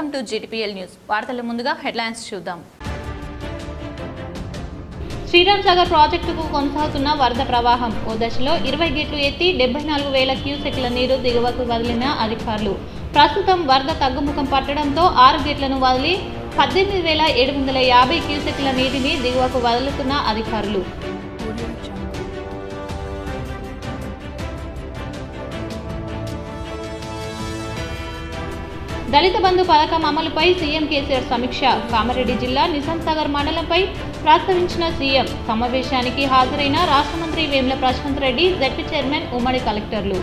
Welcome to GTPL news వార్తల ముందుగా headlines చూద్దాం శ్రీరామ్ సాగర్ ప్రాజెక్టుకు కొనసాగుతున్న వరద ప్రవాహం ఓ దశలో ఇరవై గేట్లు ఎత్తి డెబ్బై నాలుగు వేల క్యూసెక్ల నీరు దిగువకు వదిలిన అధికారులు ప్రస్తుతం వరద తగ్గుముఖం పట్టడంతో ఆరు గేట్లను వదిలి పద్దెనిమిది వేల ఏడు వందల యాభై క్యూసెక్ల నీటిని దిగువకు వదులుతున్న అధికారులు దళిత బంధు పథకం అమలుపై సీఎం కేసీఆర్ సమీక్ష కామారెడ్డి జిల్లా నిజాంసాగర్ మండలంపై ప్రస్తావించిన సీఎం సమావేశానికి హాజరైన రాష్ట్ర మంత్రి వేముల ప్రశాంత్ రెడ్డి జడ్పీ చైర్మన్ ఉమ్మడి కలెక్టర్లు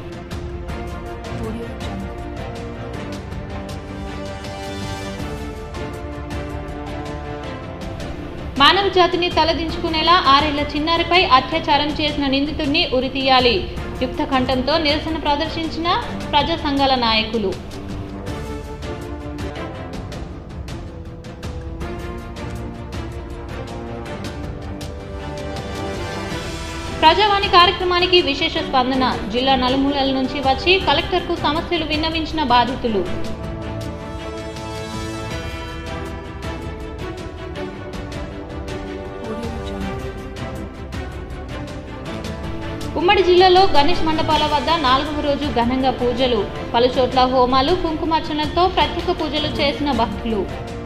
మానవ జాతిని తలదించుకునేలా ఆరేళ్ల చిన్నారిపై అత్యాచారం చేసిన నిందితుడిని ఉరితీయాలి యుక్త కంఠంతో నిరసన ప్రదర్శించిన ప్రజా సంఘాల నాయకులు ప్రజావాణి కార్యక్రమానికి విశేష స్పందన జిల్లా నలుమూలల నుంచి వచ్చి కలెక్టర్కు సమస్యలు విన్నవించిన బాధితులు ఉమ్మడి జిల్లాలో గణేష్ మండపాల వద్ద నాలుగవ రోజు ఘనంగా పూజలు పలు చోట్ల హోమాలు కుంకుమార్చనలతో ప్రత్యేక పూజలు చేసిన భక్తులు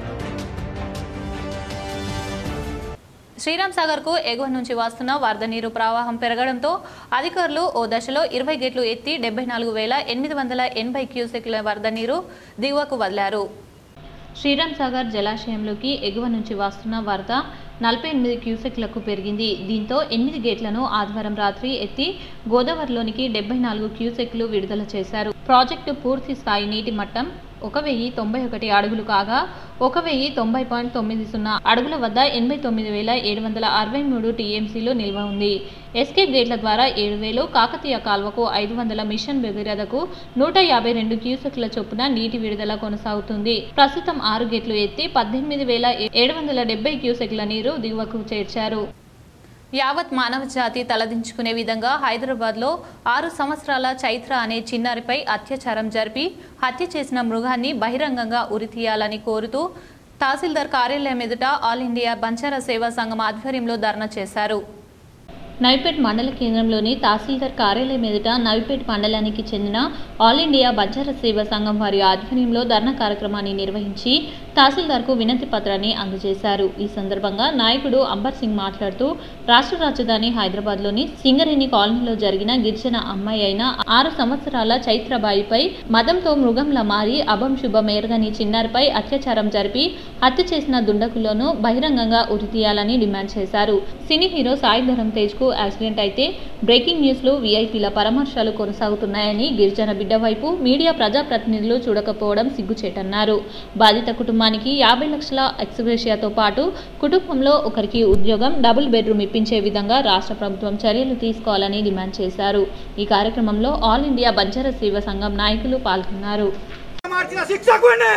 శ్రీరామ్ సాగర్ కు ఎగువ నుంచి వస్తున్న వరద నీరు ప్రవాహం పెరగడంతో అధికారులు ఓ దశలో ఇరవై గేట్లు ఎత్తి డెబ్బై నాలుగు వేల ఎనిమిది వందల ఎనభై క్యూసెక్ల వరద నీరు దిగువకు వదిలారు శ్రీరామ్ సాగర్ జలాశయంలోకి ఎగువ నుంచి వస్తున్న వరద నలభై ఎనిమిది క్యూసెక్లకు పెరిగింది దీంతో ఎనిమిది గేట్లను ఆదివారం రాత్రి ఎత్తి గోదావరిలోనికి డెబ్బై నాలుగు క్యూసెక్లు విడుదల చేశారు ప్రాజెక్టు పూర్తి స్థాయి నీటి మట్టం ఒక వెయ్యి తొంభై ఒకటి అడుగులు కాగా ఒక వెయ్యి తొంభై పాయింట్ తొమ్మిది సున్నా అడుగుల వద్ద ఎనభై తొమ్మిది వేల ఏడు వందల అరవై మూడు టీఎంసీలు నిల్వ ఉంది ఎస్కేప్ గేట్ల ద్వారా ఏడు వేలు కాకతీయ కాల్వకు ఐదు వందల మిషన్ భగీరథకు నూట యాభై రెండు క్యూసెక్ల చొప్పున నీటి విడుదల కొనసాగుతుంది ప్రస్తుతం ఆరు గేట్లు ఎత్తి పద్దెనిమిది వేల ఏడు వందల డెబ్బై క్యూసెక్ల నీరు దిగువకు చేర్చారు యావత్ మానవ జాతి తలదించుకునే విధంగా హైదరాబాద్లో ఆరు సంవత్సరాల చైత్ర అనే చిన్నారిపై అత్యాచారం జరిపి హత్య చేసిన మృగాన్ని బహిరంగంగా ఉరితీయాలని కోరుతూ తహసీల్దార్ కార్యాలయం ఎదుట ఆల్ ఇండియా బంజారా సేవా సంఘం ఆధ్వర్యంలో ధర్నా చేశారు నవిపేట్ మండల కేంద్రంలోని తహసీల్దార్ కార్యాలయం ఎదుట నవిపేట్ మండలానికి చెందిన ఆల్ ఇండియా బంజారా సేవా సంఘం వారి ఆధ్వర్యంలో ధర్నా కార్యక్రమాన్ని నిర్వహించి తహసీల్దార్కు వినతి పత్రాన్ని అందజేశారు ఈ సందర్భంగా నాయకుడు అంబర్ సింగ్ మాట్లాడుతూ రాష్ట్ర రాజధాని హైదరాబాద్లోని సింగరేణి కాలనీలో జరిగిన గిరిజన అమ్మాయి అయిన ఆరు సంవత్సరాల చైత్రబాయిపై మదంతో మృగంలా మారి అభం శుభం ఎరగని చిన్నారిపై అత్యాచారం జరిపి హత్య చేసిన దుండకులను బహిరంగంగా ఉరితీయాలని డిమాండ్ చేశారు సినీ హీరో సాయి ధరం తేజ్కు యాక్సిడెంట్ అయితే బ్రేకింగ్ న్యూస్లు వీఐపీల పరామర్శాలు కొనసాగుతున్నాయని గిరిజన బిడ్డ వైపు మీడియా ప్రజాప్రతినిధులు చూడకపోవడం సిగ్గుచేటన్నారు బాధిత కుటుంబానికి యాభై లక్షల ఎక్స్గ్రేషియాతో పాటు కుటుంబంలో ఒకరికి ఉద్యోగం డబుల్ బెడ్రూమ్ ఇప్పించే విధంగా రాష్ట్ర ప్రభుత్వం చర్యలు తీసుకోవాలని డిమాండ్ చేశారు ఈ కార్యక్రమంలో ఆల్ ఇండియా బంజారా సేవ సంఘం నాయకులు పాల్గొన్నారు మార్చిన శిక్షకుడిని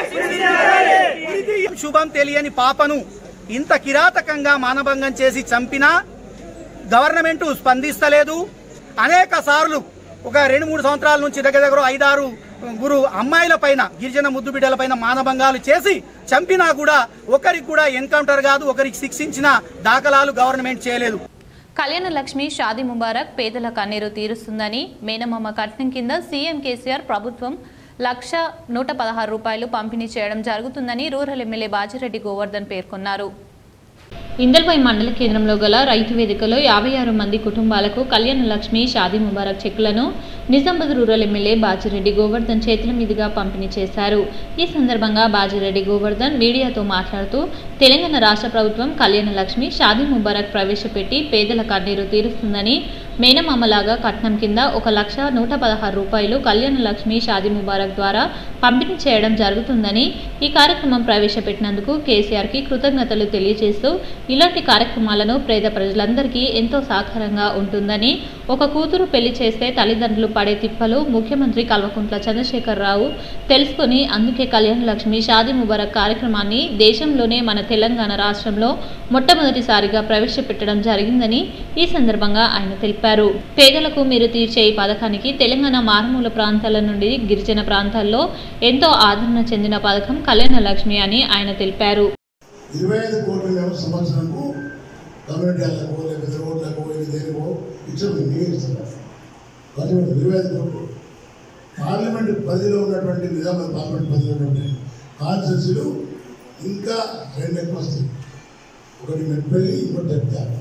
ఇది శుభం తెలియని పాపను ఇంత కిరాతకంగా మానభంగం చేసి చంపినా గవర్నమెంట్ స్పందిస్తలేదు అనేక సార్లు ఒక రెండు మూడు సంవత్సరాల నుంచి దగ్గర దగ్గర ఐదారు గురు అమ్మాయిల పైన గిరిజన ముద్దు బిడ్డల పైన మానభంగాలు చేసి చంపినా కూడా ఒకరికి కూడా ఎన్కౌంటర్ కాదు ఒకరికి శిక్షించిన దాఖలాలు గవర్నమెంట్ చేయలేదు కళ్యాణ లక్ష్మి షాదీ ముబారక్ పేదల కన్నీరు తీరుస్తుందని మేనమామ కట్నం కింద సీఎం కేసీఆర్ ప్రభుత్వం లక్ష నూట పదహారు రూపాయలు పంపిణీ చేయడం జరుగుతుందని రూరల్ ఎమ్మెల్యే బాజిరెడ్డి గోవర్ధన్ పేర్కొన్నారు ఇందల్పై మండల కేంద్రంలో గల రైతు వేదికలో యాభై ఆరు మంది కుటుంబాలకు కళ్యాణ లక్ష్మి షాదీ ముబారక్ చెక్కులను నిజామాబాద్ రూరల్ ఎమ్మెల్యే బాజిరెడ్డి గోవర్ధన్ చేతుల మీదుగా పంపిణీ చేశారు ఈ సందర్భంగా బాజిరెడ్డి గోవర్ధన్ మీడియాతో మాట్లాడుతూ తెలంగాణ రాష్ట్ర ప్రభుత్వం కళ్యాణ లక్ష్మి షాదీ ముబారక్ ప్రవేశపెట్టి పేదల కన్నీరు తీరుస్తుందని మేనమామలాగా కట్నం కింద ఒక లక్ష నూట పదహారు రూపాయలు కళ్యాణ లక్ష్మి షాదీ ముబారక్ ద్వారా పంపిణీ చేయడం జరుగుతుందని ఈ కార్యక్రమం ప్రవేశపెట్టినందుకు కేసీఆర్కి కృతజ్ఞతలు తెలియజేస్తూ ఇలాంటి కార్యక్రమాలను పేద ప్రజలందరికీ ఎంతో సహకారంగా ఉంటుందని ఒక కూతురు పెళ్లి చేస్తే తల్లిదండ్రులు పడే తిప్పలు ముఖ్యమంత్రి కల్వకుంట్ల చంద్రశేఖరరావు తెలుసుకొని అందుకే కళ్యాణ లక్ష్మి షాదీ ముబారక్ కార్యక్రమాన్ని దేశంలోనే మన తెలంగాణ రాష్ట్రంలో మొట్టమొదటిసారిగా ప్రవేశపెట్టడం జరిగిందని ఈ సందర్భంగా ఆయన తెలిపారు తెలిపారు పేదలకు మీరు తీర్చే ఈ పథకానికి తెలంగాణ మారుమూల ప్రాంతాల నుండి గిరిజన ప్రాంతాల్లో ఎంతో ఆదరణ చెందిన పథకం కళ్యాణ లక్ష్మి అని ఆయన తెలిపారు ఇరవై ఐదు కోట్ల మేము సంవత్సరంకు కమ్యూనిటీ వాళ్ళకు లేకపోతే రోడ్లకు ఇది దేనికో ఇచ్చాము మీరే ఇస్తున్నారు పార్లమెంట్ ఇరవై ఐదు కోట్లు పార్లమెంట్ పరిధిలో ఉన్నటువంటి నిజామాబాద్ పార్లమెంట్ పరిధిలో ఉన్నటువంటి కాన్స్టిట్యూన్సీలు ఇంకా రెండు ఎక్కువ వస్తాయి ఒకటి మెట్పల్లి ఇంకోటి జగ్త్యాల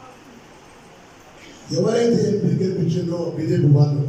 ఎవరైతే ఎంపీ గెలిపించిందో బీజేపీ వాళ్ళు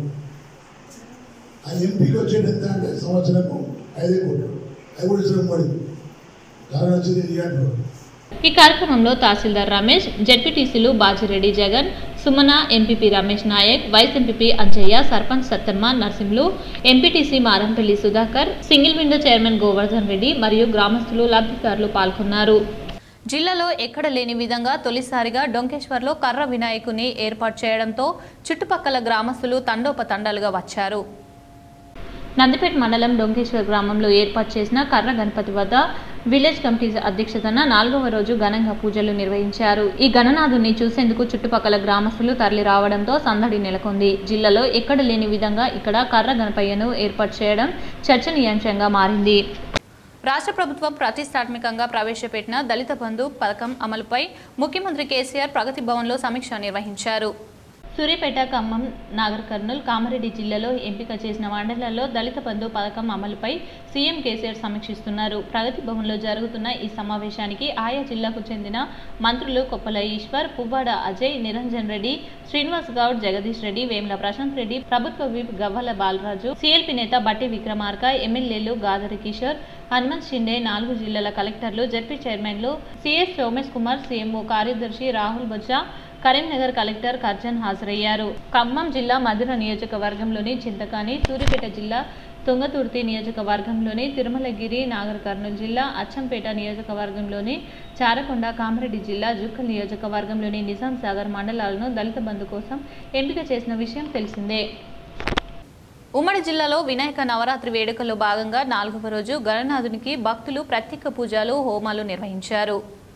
ఆ ఎంపీకి వచ్చేది ఎంత అంటే సంవత్సరకు ఐదే కోట్లు అది కూడా ఇచ్చిన పడింది కారణం వచ్చింది ఇది అంటున్నారు ఈ కార్యక్రమంలో తహసీల్దార్ రమేష్ జెడ్పీటీసీలు Bajireddy Jagan Sumana MPP Ramesh Naik vice MPP Anjaiah sarpanch Sattamma Narsimhulu MPTC Marampalli Sudhakar single window chairman Govardhan Reddy మరియు గ్రామస్తులు లబ్ధిదారులు పాల్గొన్నారు జిల్లాలో ఎక్కడ లేని విధంగా తొలిసారిగా డొంకేశ్వర్లో కర్ర వినాయకుని ఏర్పాటు చేయడంతో చుట్టుపక్కల గ్రామస్తులు తండోపతండాలుగా వచ్చారు నందిపేట మండలం డొంకేశ్వర్ గ్రామంలో ఏర్పాటు చేసిన కర్ర గణపతి వద్ద విలేజ్ కమిటీ అధ్యక్షతన నాలుగవ రోజు ఘనంగా పూజలు నిర్వహించారు ఈ గణనాథుని చూసేందుకు చుట్టుపక్కల గ్రామస్తులు తరలి రావడంతో సందడి నెలకొంది జిల్లాలో ఎక్కడ లేని విధంగా ఇక్కడ కర్ర గణపయ్యను ఏర్పాటు చేయడం చర్చనీయాంశంగా మారింది రాష్ట్ర ప్రభుత్వం ప్రతిష్టాత్మకంగా ప్రవేశపెట్టిన దళిత బంధు పథకం అమలుపై ముఖ్యమంత్రి కేసీఆర్ ప్రగతి భవన్లో సమీక్ష నిర్వహించారు సూర్యాపేట ఖమ్మం నాగర్ కర్నూల్ కామారెడ్డి జిల్లాలో ఎంపిక చేసిన మండలాల్లో దళిత బంధు పథకం అమలుపై సీఎం కేసీఆర్ సమీక్షిస్తున్నారు ప్రగతి భవన్లో జరుగుతున్న ఈ సమావేశానికి ఆయా జిల్లాకు చెందిన మంత్రులు కొప్పల ఈశ్వర్ పువ్వాడ అజయ్ నిరంజన్ రెడ్డి శ్రీనివాస్ గౌడ్ జగదీష్ రెడ్డి వేముల ప్రశాంత్ రెడ్డి ప్రభుత్వ విప్ గవ్వల బాలరాజు సీఎల్పీ నేత బట్టి విక్రమార్క ఎమ్మెల్యేలు గాదరి కిషోర్ హనుమంత్ షిండే నాలుగు జిల్లాల కలెక్టర్లు జడ్పీ చైర్మన్లు సిఎస్ సోమేష్ కుమార్ సీఎంఓ కార్యదర్శి రాహుల్ బొజ్జా కరీంనగర్ కలెక్టర్ కర్జన్ హాజరయ్యారు ఖమ్మం జిల్లా మధుర నియోజకవర్గంలోని చింతకాని సూర్యాపేట జిల్లా తుంగతుర్తి నియోజకవర్గంలోని తిరుమలగిరి నాగర్ కర్నూలు జిల్లా అచ్చంపేట నియోజకవర్గంలోని చారకొండ కామారెడ్డి జిల్లా జుక్కల్ నియోజకవర్గంలోని నిజాం సాగర్ మండలాలను దళిత బంధు కోసం ఎంపిక చేసిన విషయం తెలిసిందే ఉమ్మడి జిల్లాలో వినాయక నవరాత్రి వేడుకల్లో భాగంగా నాలుగవ రోజు గణనాథునికి భక్తులు ప్రత్యేక పూజలు హోమాలు నిర్వహించారు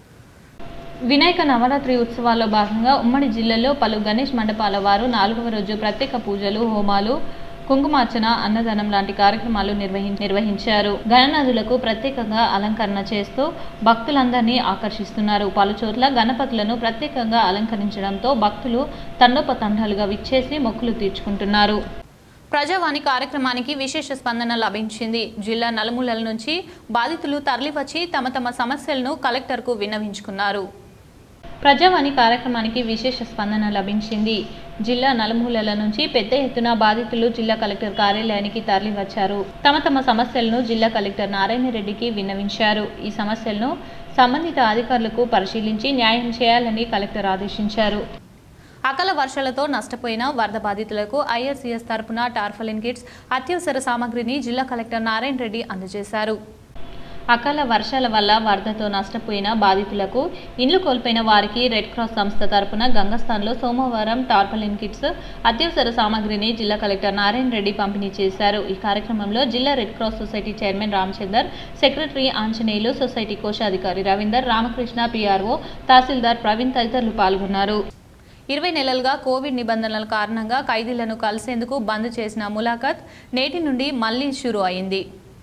వినాయక నవరాత్రి ఉత్సవాల్లో భాగంగా ఉమ్మడి జిల్లాలో పలు గణేష్ మండపాల వారు నాలుగవ రోజు ప్రత్యేక పూజలు హోమాలు కుంకుమార్చన అన్నదానం లాంటి కార్యక్రమాలు నిర్వహి నిర్వహించారు గణనాథులకు ప్రత్యేకంగా అలంకరణ చేస్తూ భక్తులందరినీ ఆకర్షిస్తున్నారు పలు చోట్ల గణపతులను ప్రత్యేకంగా అలంకరించడంతో భక్తులు తండోపతండాలుగా విచ్చేసి మొక్కులు తీర్చుకుంటున్నారు ప్రజావాణి కార్యక్రమానికి విశేష స్పందన లభించింది జిల్లా నలుమూలల నుంచి బాధితులు తరలివచ్చి తమ తమ సమస్యలను కలెక్టర్కు విన్నవించుకున్నారు ప్రజావాణి కార్యక్రమానికి విశేష స్పందన లభించింది జిల్లా నలుమూలల నుంచి పెద్ద ఎత్తున బాధితులు జిల్లా కలెక్టర్ కార్యాలయానికి తరలివచ్చారు తమ తమ సమస్యలను జిల్లా కలెక్టర్ నారాయణ రెడ్డికి విన్నవించారు ఈ సమస్యలను సంబంధిత అధికారులకు పరిశీలించి న్యాయం చేయాలని కలెక్టర్ ఆదేశించారు అకాల వర్షాలతో నష్టపోయిన వరద బాధితులకు ఐఆర్సీఎస్ తరపున టార్ఫలిన్ కిట్స్ అత్యవసర సామగ్రిని జిల్లా కలెక్టర్ నారాయణ రెడ్డి అందజేశారు అకాల వర్షాల వల్ల వరదతో నష్టపోయిన బాధితులకు ఇండ్లు కోల్పోయిన వారికి రెడ్ క్రాస్ సంస్థ తరపున గంగస్థాన్లో సోమవారం టార్పలిన్ కిట్స్ అత్యవసర సామగ్రిని జిల్లా కలెక్టర్ నారాయణ రెడ్డి పంపిణీ చేశారు ఈ కార్యక్రమంలో జిల్లా red cross society chairman Ramachandar secretary Anjaneyulu society కోశాధికారి రవీందర్ రామకృష్ణ పిఆర్ఓ తహసీల్దార్ ప్రవీణ్ తదితరులు పాల్గొన్నారు ఇరవై నెలలుగా కోవిడ్ నిబంధనల కారణంగా ఖైదీలను కలిసేందుకు బంద్ చేసిన ములాఖత్ నేటి నుండి మళ్లీ షురు అయింది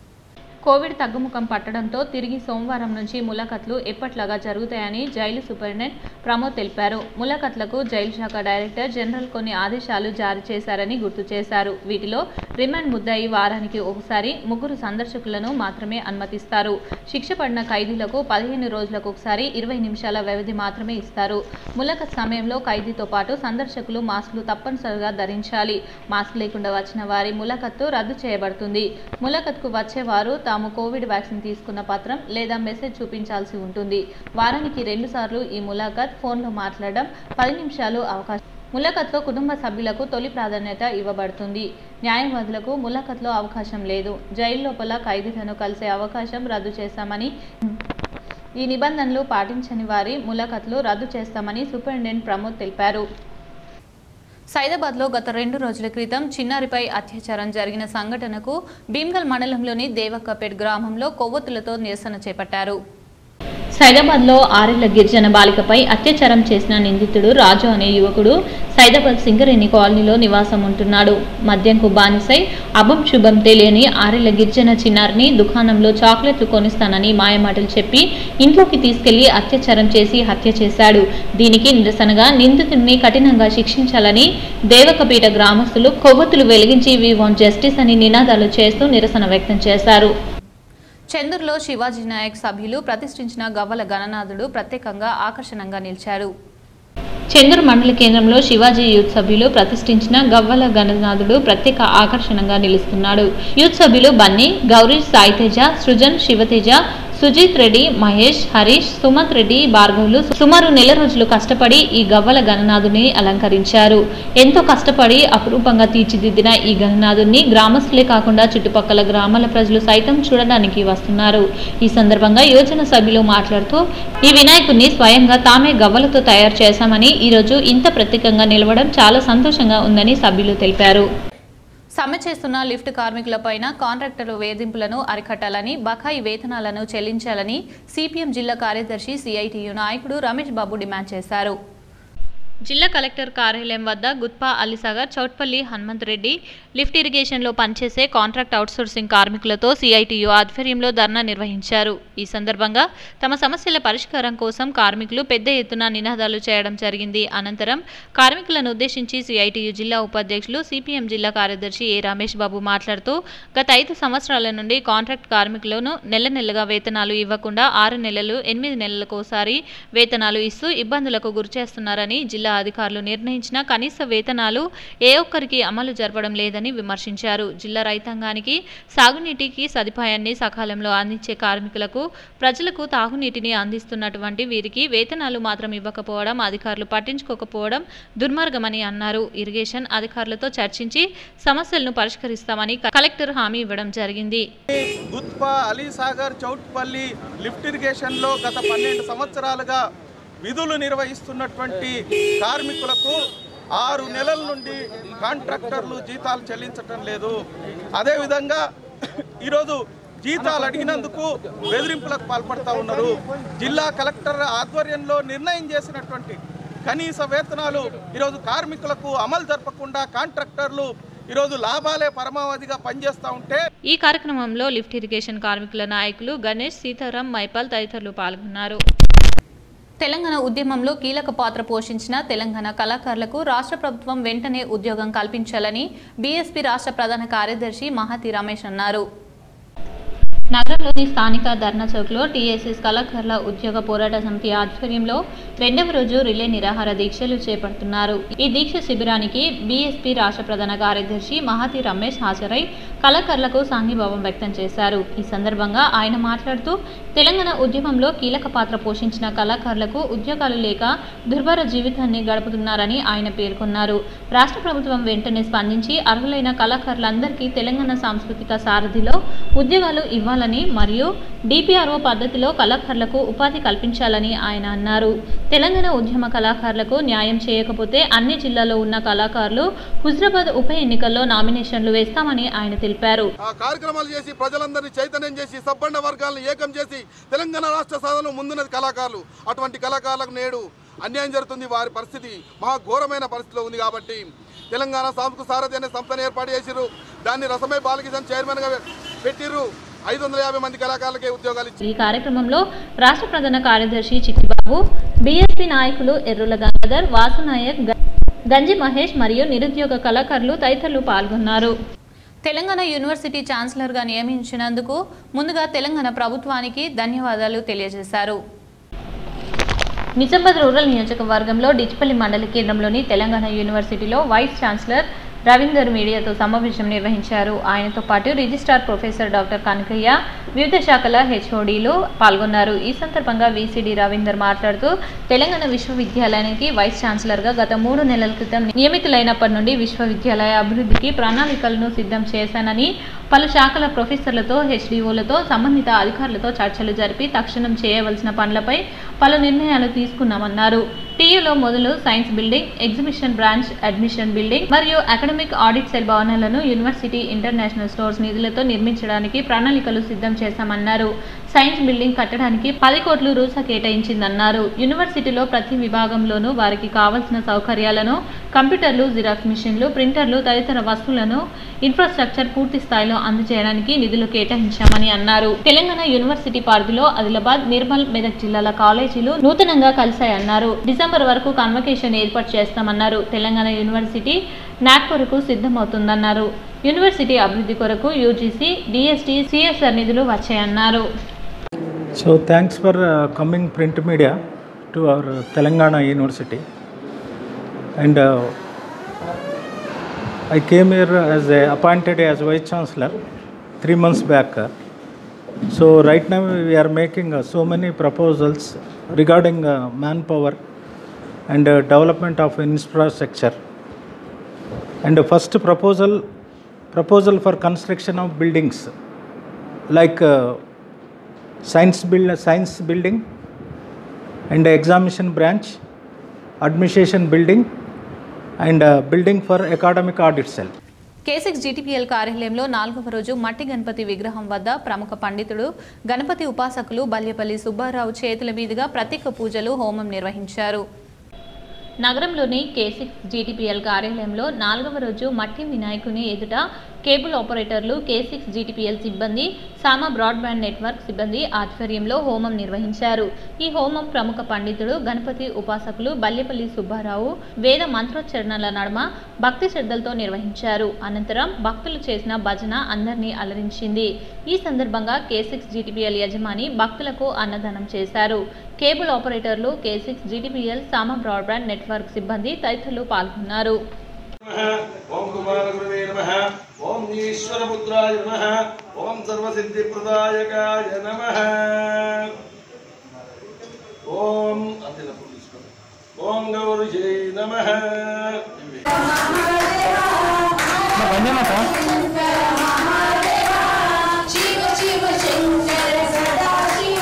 కోవిడ్ తగ్గుముఖం పట్టడంతో తిరిగి సోమవారం నుంచి ములాఖత్లు ఎప్పట్లాగా జరుగుతాయని జైలు సూపరింటెండెంట్ ప్రమోద్ తెలిపారు ములాఖత్లకు జైలు శాఖ డైరెక్టర్ జనరల్ కొన్ని ఆదేశాలు జారీ చేశారని గుర్తు చేశారు వీటిలో రిమాండ్ ముద్దాయి వారానికి ఒకసారి ముగ్గురు సందర్శకులను మాత్రమే అనుమతిస్తారు శిక్ష పడిన ఖైదీలకు పదిహేను రోజులకు ఒకసారి ఇరవై నిమిషాల వ్యవధి మాత్రమే ఇస్తారు ములాఖత్ సమయంలో ఖైదీతో పాటు సందర్శకులు మాస్కులు తప్పనిసరిగా ధరించాలి మాస్క్ లేకుండా వచ్చిన వారి ములాఖత్తు రద్దు చేయబడుతుంది ములాఖత్కు వచ్చేవారు తాము కోవిడ్ వ్యాక్సిన్ తీసుకున్న పత్రం లేదా మెసేజ్ చూపించాల్సి ఉంటుంది వారానికి రెండుసార్లు ఈ ములాఖత్ ఫోన్లో మాట్లాడడం పది నిమిషాలు అవకాశం ములాఖత్లో కుటుంబ సభ్యులకు తొలి ప్రాధాన్యత ఇవ్వబడుతుంది న్యాయవాదులకు ములాఖత్లో అవకాశం లేదు జైలు లోపల ఖైదీలను కలిసే అవకాశం రద్దు చేశామని ఈ నిబంధనలు పాటించని వారి ములాఖత్లు రద్దు చేస్తామని సూపరింటెండెంట్ ప్రమోద్ తెలిపారు సైదాబాద్లో గత రెండు రోజుల క్రితం చిన్నారిపై అత్యాచారం జరిగిన సంఘటనకు భీమ్గల్ మండలంలోని దేవక్కపేట్ గ్రామంలో కొవ్వొత్తులతో నిరసన చేపట్టారు సైదాబాద్ లో ఆరేళ్ల గిరిజన బాలికపై అత్యాచారం చేసిన నిందితుడు రాజు అనే యువకుడు సైదాబాద్ సింగరేణి కాలనీలో నివాసం ఉంటున్నాడు మద్యంకు బానిసై అభం శుభం తెలియని ఆరేళ్ల గిరిజన చిన్నారిని దుకాణంలో చాక్లెట్లు కొనిస్తానని మాయమాటలు చెప్పి ఇంట్లోకి తీసుకెళ్లి అత్యాచారం చేసి హత్య చేశాడు దీనికి నిరసనగా నిందితుడిని కఠినంగా శిక్షించాలని దేవకపీఠ గ్రామస్తులు కొవ్వొత్తులు వెలిగించి వి వాంట్ జస్టిస్ అని నినాదాలు చేస్తూ నిరసన వ్యక్తం చేశారు చందూరులో శివాజీ నాయక్ సభ్యులు ప్రతిష్ఠించిన గవ్వల గణనాథుడు ప్రత్యేకంగా ఆకర్షణంగా నిలిచారు చందూరు మండల కేంద్రంలో శివాజీ యూత్ సభ్యులు ప్రతిష్ఠించిన గవ్వల గణనాథుడు ప్రత్యేక ఆకర్షణగా నిలుస్తున్నాడు యూత్ సభ్యులు బన్నీ గౌరీ సాయితేజ సృజన్ శివతేజ సుజిత్ రెడ్డి మహేష్ హరీష్ సుమంత్ రెడ్డి భార్గవులు సుమారు నెల రోజులు కష్టపడి ఈ గవ్వల గణనాథుని అలంకరించారు ఎంతో కష్టపడి అపురూపంగా తీర్చిదిద్దిన ఈ గణనాథుని గ్రామస్తులే కాకుండా చుట్టుపక్కల గ్రామాల ప్రజలు సైతం చూడడానికి వస్తున్నారు ఈ సందర్భంగా యోజన సభ్యులు మాట్లాడుతూ ఈ వినాయకుడిని స్వయంగా తామే గవ్వలతో తయారు చేశామని ఈరోజు ఇంత ప్రత్యేకంగా నిలవడం చాలా సంతోషంగా ఉందని సభ్యులు తెలిపారు సమ్మె చేస్తున్న లిఫ్ట్ కార్మికులపైన కాంట్రాక్టర్లు వేధింపులను అరికట్టాలని బకాయి వేతనాలను చెల్లించాలని సిపిఎం జిల్లా కార్యదర్శి సిఐటియు నాయకుడు రమేష్ బాబు డిమాండ్ చేశారు జిల్లా కలెక్టర్ కార్యాలయం వద్ద గుత్పా అలీసాగర్ చౌట్పల్లి హనుమంత్ రెడ్డి లిఫ్ట్ ఇరిగేషన్లో పనిచేసే కాంట్రాక్ట్ అవుట్సోర్సింగ్ కార్మికులతో సిఐటియు ఆధ్వర్యంలో ధర్నా నిర్వహించారు ఈ సందర్భంగా తమ సమస్యల పరిష్కారం కోసం కార్మికులు పెద్ద ఎత్తున నినాదాలు చేయడం జరిగింది అనంతరం కార్మికులను ఉద్దేశించి సిఐటియు జిల్లా ఉపాధ్యక్షులు సిపిఎం జిల్లా కార్యదర్శి ఏ రమేష్ బాబు మాట్లాడుతూ గత ఐదు సంవత్సరాల నుండి కాంట్రాక్ట్ కార్మికులను నెల నెలగా వేతనాలు ఇవ్వకుండా ఆరు నెలలు ఎనిమిది నెలలకోసారి వేతనాలు ఇస్తూ ఇబ్బందులకు గురిచేస్తున్నారని జిల్లా అధికారులు నిర్ణయించిన కనీస వేతనాలు ఏ ఒక్కరికి అమలు జరపడం లేదని విమర్శించారు జిల్లా రైతాంగానికి సాగునీటికి సదుపాయాన్ని సకాలంలో అందించే కార్మికులకు ప్రజలకు తాగునీటిని అందిస్తున్నటువంటి వీరికి వేతనాలు మాత్రం ఇవ్వకపోవడం అధికారులు పట్టించుకోకపోవడం దుర్మార్గమని అన్నారు ఇరిగేషన్ అధికారులతో చర్చించి సమస్యలను పరిష్కరిస్తామని కలెక్టర్ హామీ ఇవ్వడం జరిగింది గుత్పా అలీసాగర్ చౌట్పల్లి లిఫ్ట్ ఇరిగేషన్లో గత పన్నెండు సంవత్సరాలుగా విధులు నిర్వహిస్తున్నటువంటి కార్మికులకు ఆరు నెలల నుండి కాంట్రాక్టర్లు జీతాలు చెల్లించటం లేదు అదేవిధంగా ఈరోజు జీతాలు అడిగినందుకు బెదిరింపులకు పాల్పడతా ఉన్నారు జిల్లా కలెక్టర్ ఆధ్వర్యంలో నిర్ణయం చేసినటువంటి కనీస వేతనాలు ఈరోజు కార్మికులకు అమలు జరపకుండా కాంట్రాక్టర్లు ఈరోజు లాభాలే పరమావధిగా పనిచేస్తూ ఉంటే ఈ కార్యక్రమంలో లిఫ్ట్ ఇరిగేషన్ కార్మికుల నాయకులు గణేష్ సీతారాం మైపాల్ తదితరులు పాల్గొన్నారు తెలంగాణ ఉద్యమంలో కీలక పాత్ర పోషించిన తెలంగాణ కళాకారులకు రాష్ట్ర ప్రభుత్వం వెంటనే ఉద్యోగం కల్పించాలని బీఎస్పీ రాష్ట్ర ప్రధాన కార్యదర్శి మహాతి రమేష్ అన్నారు నగరంలోని స్థానిక ధర్నా చౌక్లో టీఎస్ఎస్ కళాకారుల ఉద్యోగ పోరాట సమితి ఆధ్వర్యంలో రెండవ రోజు రిలే నిరాహార దీక్షలు చేపడుతున్నారు ఈ దీక్ష శిబిరానికి బీఎస్పీ రాష్ట్ర ప్రధాన కార్యదర్శి మహాతి రమేష్ హాజరై కళాకారులకు సాంఘీభావం వ్యక్తం చేశారు ఈ సందర్భంగా ఆయన మాట్లాడుతూ తెలంగాణ ఉద్యమంలో కీలక పాత్ర పోషించిన కళాకారులకు ఉద్యోగాలు లేక దుర్భర జీవితాన్ని గడుపుతున్నారని ఆయన పేర్కొన్నారు రాష్ట్ర ప్రభుత్వం వెంటనే స్పందించి అర్హులైన కళాకారులందరికీ తెలంగాణ సాంస్కృతిక సారథిలో ఉద్యోగాలు ఇవ్వాలని మరియు డిపిఆర్ఓ పద్ధతిలో కళాకారులకు ఉపాధి కల్పించాలని ఆయన అన్నారు తెలంగాణ ఉద్యమ కళాకారులకు న్యాయం చేయకపోతే అన్ని జిల్లాల్లో ఉన్న కళాకారులు హుజరాబాద్ ఉప ఎన్నికల్లో నామినేషన్లు వేస్తామని ఆయన తెలిపారు ఆ కార్యక్రమాలు చేసి ప్రజలందరినీ చైతన్యం చేసి సబ్బండ వర్గాలను ఏకం చేసి తెలంగాణ రాష్ట్ర సాధనలో ముందున్నది కళాకారులు అటువంటి కళాకారులకు నేడు అన్యాయం జరుగుతుంది వారి పరిస్థితి మహా ఘోరమైన పరిస్థితిలో ఉంది కాబట్టి తెలంగాణ సాంస్కృతిక సారథి అనే సంస్థను ఏర్పాటు చేసిర్రు దాన్ని రసమై బాలకిషన్ చైర్మన్గా పెట్టిర్రు ఐదు వందల యాభై మంది కళాకారులకే ఉద్యోగాలు ఇచ్చారు ఈ కార్యక్రమంలో రాష్ట్ర ప్రధాన కార్యదర్శి చిట్టిబాబు బీఎస్పీ నాయకులు ఎర్రుల గంగాధర్ వాసునాయక్ గ- గంజి మహేష్ మరియు నిరుద్యోగ కళాకారులు తదితరులు పాల్గొన్నారు తెలంగాణ యూనివర్సిటీ ఛాన్సలర్గా నియమించినందుకు ముందుగా తెలంగాణ ప్రభుత్వానికి ధన్యవాదాలు తెలియజేశారు నిజామాబాద్ రూరల్ నియోజకవర్గంలో డిచ్పల్లి మండల కేంద్రంలోని తెలంగాణ యూనివర్సిటీలో వైస్ ఛాన్సలర్ రవీందర్ మీడియాతో సమావేశం నిర్వహించారు ఆయనతో పాటు రిజిస్ట్రార్ ప్రొఫెసర్ డాక్టర్ కనకయ్య వివిధ శాఖల హెచ్ఓడీలు పాల్గొన్నారు ఈ సందర్భంగా వీసీడీ రవీందర్ మాట్లాడుతూ తెలంగాణ విశ్వవిద్యాలయానికి వైస్ ఛాన్సలర్గా గత మూడు నెలల క్రితం నియమితులైనప్పటి నుండి విశ్వవిద్యాలయ అభివృద్ధికి ప్రణాళికలను సిద్ధం చేశానని పలు శాఖల ప్రొఫెసర్లతో హెచ్డీఓలతో సంబంధిత అధికారులతో చర్చలు జరిపి తక్షణం చేయవలసిన పనులపై పలు నిర్ణయాలు తీసుకున్నామన్నారు టీయూలో మొదలు science building exhibition branch admission building మరియు అకాడమిక్ ఆడిట్ సెల్ భవనాలను యూనివర్సిటీ ఇంటర్నేషనల్ స్టోర్స్ నిధులతో నిర్మించడానికి ప్రణాళికలు సిద్ధం చేశామన్నారు సైన్స్ బిల్డింగ్ కట్టడానికి పది కోట్లు రూసా కేటాయించిందన్నారు యూనివర్సిటీలో ప్రతి విభాగంలోనూ వారికి కావాల్సిన సౌకర్యాలను కంప్యూటర్లు జిరాక్స్ మిషన్లు ప్రింటర్లు తదితర వస్తువులను ఇన్ఫ్రాస్ట్రక్చర్ పూర్తి స్థాయిలో అందజేయడానికి నిధులు కేటాయించామని అన్నారు తెలంగాణ యూనివర్సిటీ పరిధిలో ఆదిలాబాద్ నిర్మల్ మెదక్ జిల్లాల కాలేజీలు నూతనంగా కలిశాయన్నారు డిసెంబర్ వరకు కన్వకేషన్ ఏర్పాటు చేస్తామన్నారు తెలంగాణ యూనివర్సిటీ నాక్ కొరకు సిద్ధమవుతుందన్నారు యూనివర్సిటీ అభివృద్ధి కొరకు యూజీసీ డిఎస్టీ సిఎస్ఆర్ నిధులు వచ్చాయన్నారు So thanks for uh, coming print media to our uh, Telangana University. And uh, I came here as a, appointed as Vice Chancellor three months back. So right now we are making uh, so many proposals regarding uh, manpower and uh, development of infrastructure. And the first proposal, proposal for construction of buildings like uh, science build science building and examination branch administration building and uh, building for academic audit cell K six GTPL కార్యాలయంలో నాలుగవ రోజు మట్టి గణపతి విగ్రహం వద్ద ప్రముఖ పండితుడు గణపతి ఉపాసకులు బల్యపల్లి సుబ్బారావు చేతుల మీదుగా ప్రత్యేక పూజలు హోమం నిర్వహించారు నగరంలోని కేసిక్స్ జీటీపీఎల్ కార్యాలయంలో నాలుగవ రోజు మట్టి వినాయకుని ఎదుట కేబుల్ ఆపరేటర్లు కేసిక్స్ జీటీపీఎల్ సిబ్బంది సామా బ్రాడ్బ్యాండ్ నెట్వర్క్ సిబ్బంది ఆధ్వర్యంలో హోమం నిర్వహించారు ఈ హోమం ప్రముఖ పండితుడు గణపతి ఉపాసకులు బల్యపల్లి సుబ్బారావు వేద మంత్రోచ్చరణల నడుమ భక్తి శ్రద్ధలతో నిర్వహించారు అనంతరం భక్తులు చేసిన భజన అందరినీ అలరించింది ఈ సందర్భంగా కేసిక్స్ జీటీపీఎల్ యజమాని భక్తులకు అన్నదానం చేశారు కేబుల్ ఆపరేటర్లు కేసిక్స్ జీటీపీఎల్ సామా బ్రాడ్బ్యాండ్ నెట్వర్క్ సిబ్బంది తదితరులు పాల్గొన్నారు ఓం కుమారగురువే నమ ఓం ఈశ్వరపుత్రాయ నమ ఓం సర్వసిద్ధిప్రదాయకాయ నమ ఓం అంతేనప్పుడు తీసుకోండి ఓం గౌరీజై నమ శివ శివ శంకర సదా శివ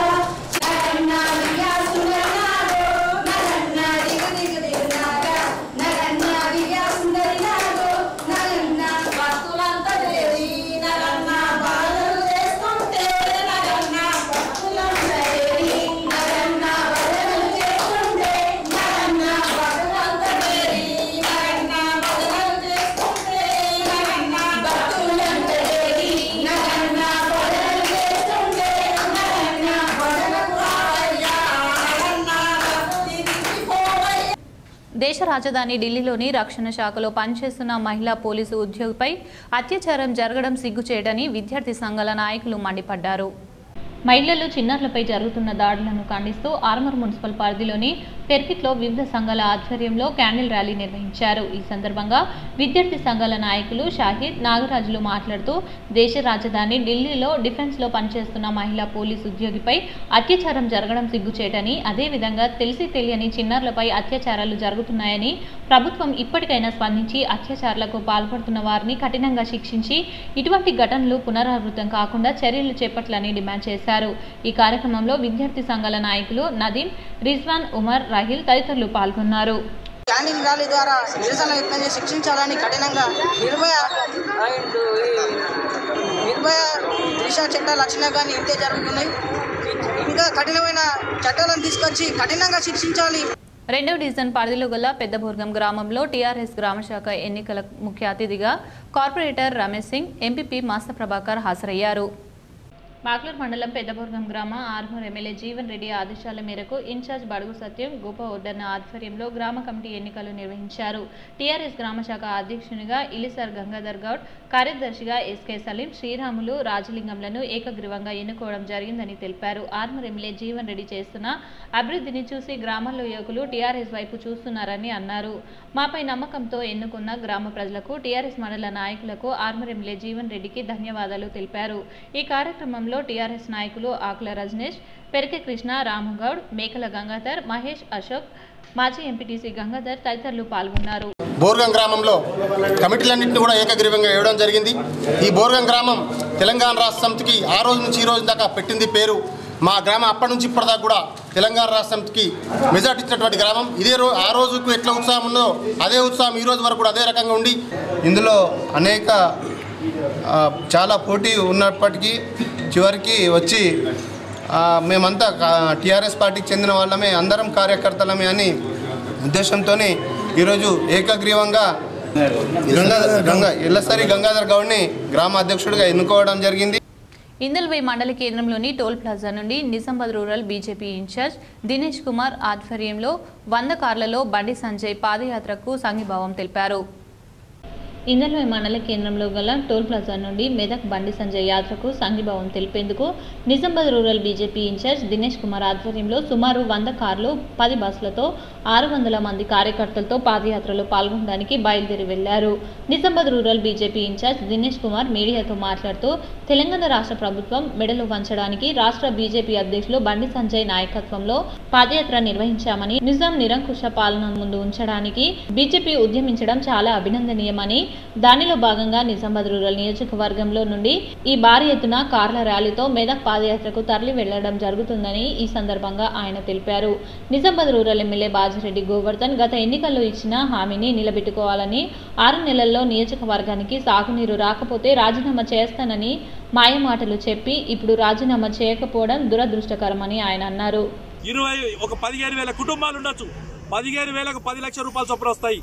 నరన్నాదిగా సుందరనాథో నరన్నాదిగ దిగ దిగనాథ నరన్నాదిగా సుందరనాథో నరన్న భక్తులంతా చేరి నరన్న బాధలు చేస్తుంటే నరన్న భక్తులంతా చేరి నరన్న భజనలు చేస్తుంటే నరన్న భక్తులంతా చేరి నరన్న భజనలు చేస్తుంటే నరన్న భక్తులంతా చేరి నరన్న భజనలు చేస్తుంటే నరన్న భజనకు రావయ్యా నరన్న భక్తి తిరిగిపోవయ్యా దేశ రాజధాని ఢిల్లీలోని రక్షణ శాఖలో పనిచేస్తున్న మహిళా పోలీసు ఉద్యోగిపై అత్యాచారం జరగడం సిగ్గుచేయడని విద్యార్థి సంఘాల నాయకులు మండిపడ్డారు మహిళలు చిన్నారులపై జరుగుతున్న దాడులను ఖండిస్తూ ఆర్మర్ మున్సిపల్ పరిధిలోని పెర్కిట్లో వివిధ సంఘాల ఆధ్వర్యంలో క్యాండిల్ ర్యాలీ నిర్వహించారు ఈ సందర్భంగా విద్యార్థి సంఘాల నాయకులు షాహిద్ నాగరాజులు మాట్లాడుతూ దేశ రాజధాని ఢిల్లీలో డిఫెన్స్లో పనిచేస్తున్న మహిళా పోలీసు ఉద్యోగిపై అత్యాచారం జరగడం సిగ్గుచేటని అదేవిధంగా తెలిసి తెలియని చిన్నారులపై అత్యాచారాలు జరుగుతున్నాయని ప్రభుత్వం ఇప్పటికైనా స్పందించి అత్యాచారాలకు పాల్పడుతున్న వారిని కఠినంగా శిక్షించి ఇటువంటి ఘటనలు పునరావృతం కాకుండా చర్యలు చేపట్టాలని డిమాండ్ చేశారు ఈ కార్యక్రమంలో విద్యార్థి సంఘాల నాయకులు నదీం రిజ్వాన్ ఉమర్ రాహిల్ తదితరులు పాల్గొన్నారు క్యాండిల్ ర్యాలీ ద్వారా నిరసన వ్యక్తం చేసి శిక్షించాలని కఠినంగా నిర్భయ అండ్ ఈ నిర్భయ దిశ చట్టాలు వచ్చినా కానీ ఇంతే జరుగుతున్నాయి ఇంకా కఠినమైన చట్టాలను తీసుకొచ్చి కఠినంగా శిక్షించాలి రెండవ డివిజన్ పరిధిలో గల పెద్దబుర్గం గ్రామంలో టీఆర్ఎస్ గ్రామశాఖ ఎన్నికల ముఖ్య అతిథిగా కార్పొరేటర్ రమేష్ సింగ్ ఎంపీపీ మాస్త ప్రభాకర్ హాజరయ్యారు మాక్లూర్ మండలం పెద్దబుర్గం గ్రామ ఆర్మూర్ ఎమ్మెల్యే జీవన్ రెడ్డి ఆదేశాల మేరకు ఇన్ఛార్జ్ బడుగు సత్యం గోప ఒడ్డన్న ఆధ్వర్యంలో గ్రామ కమిటీ ఎన్నికలు నిర్వహించారు టీఆర్ఎస్ గ్రామ శాఖ అధ్యక్షునిగా ఇలిసర్ గంగాధర్ గౌడ్ కార్యదర్శిగా ఎస్కే సలీం శ్రీరాములు రాజలింగంలను ఏకగ్రీవంగా ఎన్నుకోవడం జరిగిందని తెలిపారు ఆర్మూర్ ఎమ్మెల్యే జీవన్ రెడ్డి చేస్తున్న అభివృద్ధిని చూసి గ్రామాల్లో యువకులు టీఆర్ఎస్ వైపు చూస్తున్నారని అన్నారు మాపై నమ్మకంతో ఎన్నుకున్న గ్రామ ప్రజలకు టీఆర్ఎస్ మండల నాయకులకు ఆర్మూర్ ఎమ్మెల్యే జీవన్ రెడ్డికి ధన్యవాదాలు తెలిపారు ఈ కార్యక్రమంలో టీఆర్ఎస్ నాయకులు ఆకుల రజనీష్ పెరికె కృష్ణ రామగౌడ్ మేకల గంగాధర్ మహేష్ అశోక్ మాజీ ఎంపీటీసీ గంగాధర్ తదితరులు పాల్గొన్నారు బోర్గం గ్రామంలో కమిటీలన్నింటినీ కూడా ఏకగ్రీవంగా వేయడం జరిగింది ఈ బోర్గం గ్రామం తెలంగాణ రాష్ట్ర సమితికి ఆ రోజు నుంచి ఈ రోజు దాకా పెట్టింది పేరు మా గ్రామం అప్పటి నుంచి ఇప్పటిదాకా కూడా తెలంగాణ రాష్ట్రంకి మెజార్టీ ఇచ్చినటువంటి గ్రామం ఇదే రో ఆ రోజుకు ఎట్లా ఉత్సాహం ఉందో అదే ఉత్సాహం ఈ రోజు వరకు కూడా అదే రకంగా ఉండి ఇందులో అనేక ఆ, చాలా పోటీ ఉన్నప్పటికీ చివరికి వచ్చి ఆ, మేమంతా టీఆర్ఎస్ పార్టీకి చెందిన వాళ్ళమే అందరం కార్యకర్తలమే అని ఉద్దేశంతోనే ఈరోజు ఏకగ్రీవంగా గంగాధర్ గంగా ఎల్లసరి గంగాధర్ గౌడ్ని గ్రామ అధ్యక్షుడిగా ఎన్నుకోవడం జరిగింది ఇందల్వై మండల కేంద్రంలోని టోల్ ప్లాజా నుండి Nizamabad rural BJP in charge Dinesh Kumar ఆధ్వర్యంలో వంద కార్లలో బండి సంజయ్ పాదయాత్రకు సంఘీభావం తెలిపారు ఇందల్వై మండల కేంద్రంలో గల టోల్ ప్లాజా నుండి మెదక్ బండి సంజయ్ యాత్రకు సంఘీభావం తెలిపేందుకు Nizamabad rural BJP in charge Dinesh Kumar ఆధ్వర్యంలో సుమారు వంద కార్లు పది బస్సులతో ఆరు వందల మంది కార్యకర్తలతో పాదయాత్రలో పాల్గొనడానికి బయలుదేరి వెళ్లారు Nizamabad rural BJP in charge Dinesh Kumar మీడియాతో మాట్లాడుతూ తెలంగాణ రాష్ట్ర ప్రభుత్వం మెడలు వంచడానికి రాష్ట్ర బీజేపీ అధ్యక్షులు బండి సంజయ్ నాయకత్వంలో పాదయాత్ర నిర్వహించామని నిజాం నిరంకుశ పాలన ముందు ఉంచడానికి బీజేపీ ఉద్యమించడం చాలా అభినందనీయమని దానిలో భాగంగా నిజామాబాద్ రూరల్ నియోజకవర్గంలో నుండి ఈ భారీ ఎత్తున కార్ల ర్యాలీతో మెదక్ పాదయాత్రకు తరలి వెళ్లడం జరుగుతుందని ఈ సందర్భంగా ఆయన తెలిపారు నిజామాబాద్ రూరల్ ఎమ్మెల్యే బాజిరెడ్డి గోవర్ధన్ గత ఎన్నికల్లో ఇచ్చిన హామీని నిలబెట్టుకోవాలని ఆరు నెలల్లో నియోజకవర్గానికి సాగునీరు రాకపోతే రాజీనామా చేస్తానని మాయమాటలు చెప్పి ఇప్పుడు రాజీనామా చేయకపోవడం దురదృష్టకరమని ఆయన అన్నారు ఇరవై ఒక పదిహేను వేల కుటుంబాలు ఉండొచ్చు పదిహేను వేలకు పది లక్షల రూపాయలు చొప్పున వస్తాయి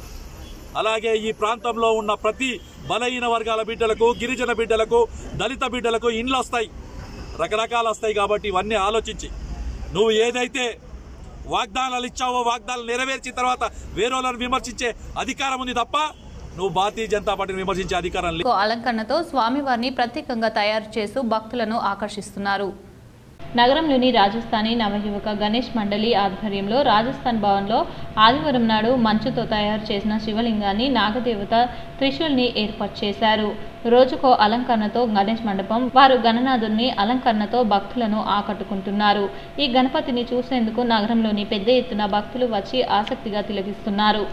అలాగే ఈ ప్రాంతంలో ఉన్న ప్రతి బలహీన వర్గాల బిడ్డలకు గిరిజన బిడ్డలకు దళిత బిడ్డలకు ఇండ్లు వస్తాయి రకరకాలు వస్తాయి కాబట్టి ఇవన్నీ ఆలోచించి నువ్వు ఏదైతే వాగ్దానాలు ఇచ్చావో వాగ్దానాలు నెరవేర్చిన తర్వాత వేరేలను విమర్శించే అధికారం ఉంది తప్ప నువ్వు భారతీయ జనతా పార్టీని విమర్శించే అధికారం లేదు అలంకరణతో స్వామివారిని ప్రత్యేకంగా తయారు చేస్తూ భక్తులను ఆకర్షిస్తున్నారు నగరంలోని రాజస్థానీ నవయువక గణేష్ మండలి ఆధ్వర్యంలో రాజస్థాన్ భవన్లో ఆదివారం నాడు మంచుతో తయారు చేసిన శివలింగాన్ని నాగదేవత త్రిశూల్ని ఏర్పాటు చేశారు రోజుకో అలంకరణతో గణేష్ మండపం వారు గణనాథుని అలంకరణతో భక్తులను ఆకట్టుకుంటున్నారు ఈ గణపతిని చూసేందుకు నగరంలోని పెద్ద ఎత్తున భక్తులు వచ్చి ఆసక్తిగా తిలకిస్తున్నారు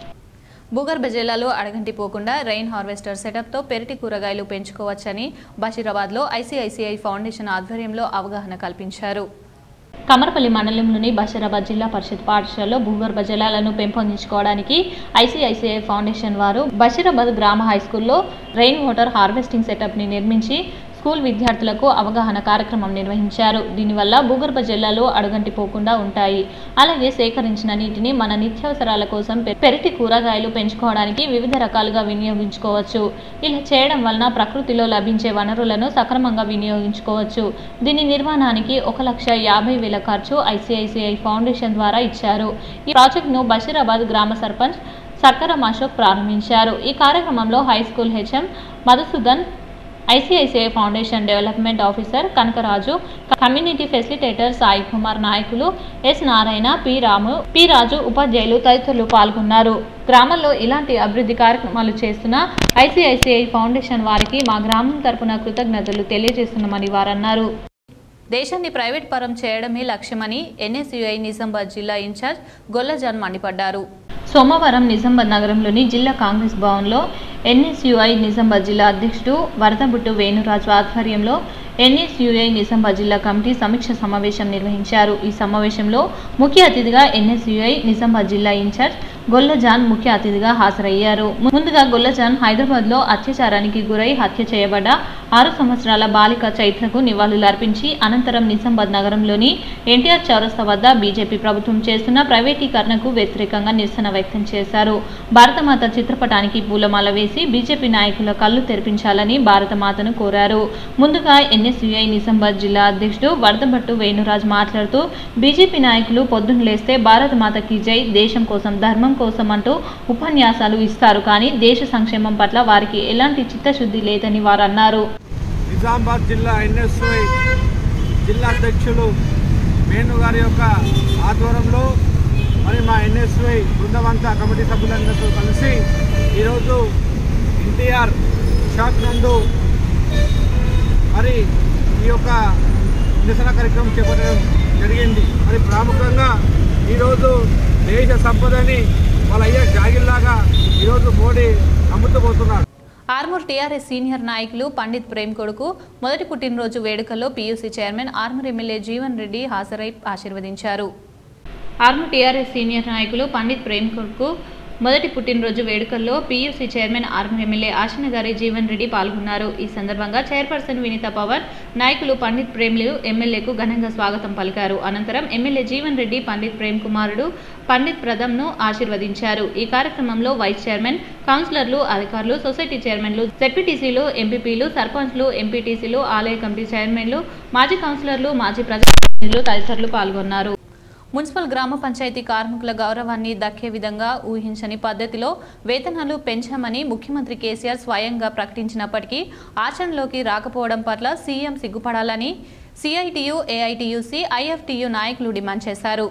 భూగర్భ జిల్లాలో అడగంటి పోకుండా రెయిన్ హార్వెస్టర్ సెటప్తో పెరటి కూరగాయలు పెంచుకోవచ్చని బషీరాబాద్లో ఐసీఐసీఐ ఫౌండేషన్ ఆధ్వర్యంలో అవగాహన కల్పించారు కమర్పల్లి మండలంలోని బషీరాబాద్ జిల్లా పరిషత్ పాఠశాలలో భూగర్భ జలాలను పెంపొందించుకోవడానికి ఐసీఐసీఐ ఫౌండేషన్ వారు బషీరాబాద్ గ్రామ హైస్కూల్లో రెయిన్ వాటర్ హార్వెస్టింగ్ సెటప్ని నిర్మించి స్కూల్ విద్యార్థులకు అవగాహన కార్యక్రమం నిర్వహించారు దీనివల్ల భూగర్భ జలాలు అడుగంటి పోకుండా ఉంటాయి అలాగే సేకరించిన నీటిని మన నిత్యావసరాల కోసం పె- పెరటి కూరగాయలు పెంచుకోవడానికి వివిధ రకాలుగా వినియోగించుకోవచ్చు ఇలా చేయడం వలన ప్రకృతిలో లభించే వనరులను సక్రమంగా వినియోగించుకోవచ్చు దీని నిర్మాణానికి ఒక లక్ష యాభై వేల ఖర్చు ఐసిఐసిఐ ఫౌండేషన్ ద్వారా ఇచ్చారు ఈ ప్రాజెక్టును బషీరాబాద్ గ్రామ సర్పంచ్ సక్కరం అశోక్ ప్రారంభించారు ఈ కార్యక్రమంలో high school HM Madhusudan ICICI foundation development officer Kanakaraju community facilitator Sai Kumar నాయకులు S Narayana P Ramu P Raju ఉపాధ్యాయులు తదితరులు పాల్గొన్నారు గ్రామంలో ఇలాంటి అభివృద్ధి కార్యక్రమాలు చేస్తున్న ఐసిఐసిఐ ఫౌండేషన్ వారికి మా గ్రామం తరపున కృతజ్ఞతలు తెలియజేస్తున్నామని వారన్నారు దేశాన్ని ప్రైవేట్ పరం చేయడమే లక్ష్యమని ఎన్ఎస్యుఐ నిజామాబాద్ జిల్లా ఇన్ఛార్జ్ గొల్లజాన్ మండిపడ్డారు సోమవారం నిజామాబాద్ నగరంలోని జిల్లా కాంగ్రెస్ భవన్లో ఎన్ఎస్యుఐ నిజామాబాద్ జిల్లా అధ్యక్షుడు వరదబుట్టు వేణురాజు ఆధ్వర్యంలో ఎన్ఎస్యుఐ నిజామాబాద్ జిల్లా కమిటీ సమీక్ష సమావేశం నిర్వహించారు ఈ సమావేశంలో ముఖ్య అతిథిగా ఎన్ఎస్యుఐ నిజామాబాద్ జిల్లా ఇన్ఛార్జ్ గొల్లజాన్ ముఖ్య అతిథిగా హాజరయ్యారు ముందుగా గొల్లజాన్ హైదరాబాద్ లో అత్యాచారానికి గురై హత్య చేయబడ్డ ఆరు సంవత్సరాల బాలిక చైత్రకు నివాళులర్పించి అనంతరం నిజామాబాద్ నగరంలోని ఎన్టీఆర్ చౌరస్తా వద్ద బీజేపీ ప్రభుత్వం చేస్తున్న ప్రైవేటీకరణకు వ్యతిరేకంగా నిరసన వ్యక్తం చేశారు భారతమాత చిత్రపటానికి పూలమాల వేసి బీజేపీ నాయకుల కళ్ళు తెరిపించాలని భారతమాతను కోరారు ముందుగా ఎన్ఎస్యుఐ నిజామాబాద్ జిల్లా అధ్యక్షుడు వరదభట్టు వేణురాజ్ మాట్లాడుతూ బీజేపీ నాయకులు పొద్దున్న లేస్తే భారతమాతకి జై దేశం కోసం ధర్మం కోసం అంటూ ఉపన్యాసాలు ఇస్తారు కానీ దేశ సంక్షేమం పట్ల వారికి ఎలాంటి చిత్తశుద్ధి లేదని వారు అన్నారు నిజామాబాద్ జిల్లా ఎన్ఎస్ఐ జిల్లా అధ్యక్షులు వేణు గారి యొక్క ఆధ్వర్యంలో మరి మా ఎన్ఎస్ఐ బృందమంతా కమిటీ సభ్యులందరితో కలిసి ఈరోజు ఎన్టీఆర్ షాక్ నందు మరి ఈ యొక్క నిరసన కార్యక్రమం చేపట్టడం జరిగింది మరి ప్రాముఖ్యంగా ఈరోజు దేశ సంపదని వాళ్ళ అయ్యే జాగిల్లాగా ఈరోజు మోడీ అమ్ముతూ పోతున్నాడు ఆర్మూర్ టీఆర్ఎస్ సీనియర్ నాయకులు పండిత్ ప్రేమ్ కొడుకు మొదటి పుట్టినరోజు వేడుకల్లో PUC chairman Armoor MLA Jeevan Reddy హాజరై ఆశీర్వదించారు ఆర్మూర్ టీఆర్ఎస్ సీనియర్ నాయకులు పండిత్ ప్రేమ్ కొడుకు మొదటి పుట్టినరోజు వేడుకల్లో PUC chairman Armoor MLA Ashannagari Jeevan Reddy పాల్గొన్నారు ఈ సందర్భంగా చైర్పర్సన్ వినీత పవర్ నాయకులు పండిత్ ప్రేమ్లు ఎమ్మెల్యేకు ఘనంగా స్వాగతం పలికారు అనంతరం ఎమ్మెల్యే జీవన్ రెడ్డి పండిత్ ప్రేమ్ కుమారుడు పండిత్ ప్రథమ్ను ఆశీర్వదించారు ఈ కార్యక్రమంలో వైస్ చైర్మన్ కౌన్సిలర్లు అధికారులు సొసైటీ చైర్మన్లు జెడ్పీటీసీలు ఎంపీపీలు సర్పంచ్లు ఎంపీటీసీలు ఆలయ కమిటీ చైర్మన్లు మాజీ కౌన్సిలర్లు మాజీ ప్రజాప్రతినిధులు తదితరులు పాల్గొన్నారు మున్సిపల్ గ్రామ పంచాయతీ కార్మికుల గౌరవాన్ని దక్కే విధంగా ఊహించని పద్ధతిలో వేతనాలు పెంచామని ముఖ్యమంత్రి కేసీఆర్ స్వయంగా ప్రకటించినప్పటికీ ఆచరణలోకి రాకపోవడం పట్ల సీఎం సిగ్గుపడాలని సిఐటియు ఏఐటియుసి ఐఎఫ్టియు నాయకులు డిమాండ్ చేశారు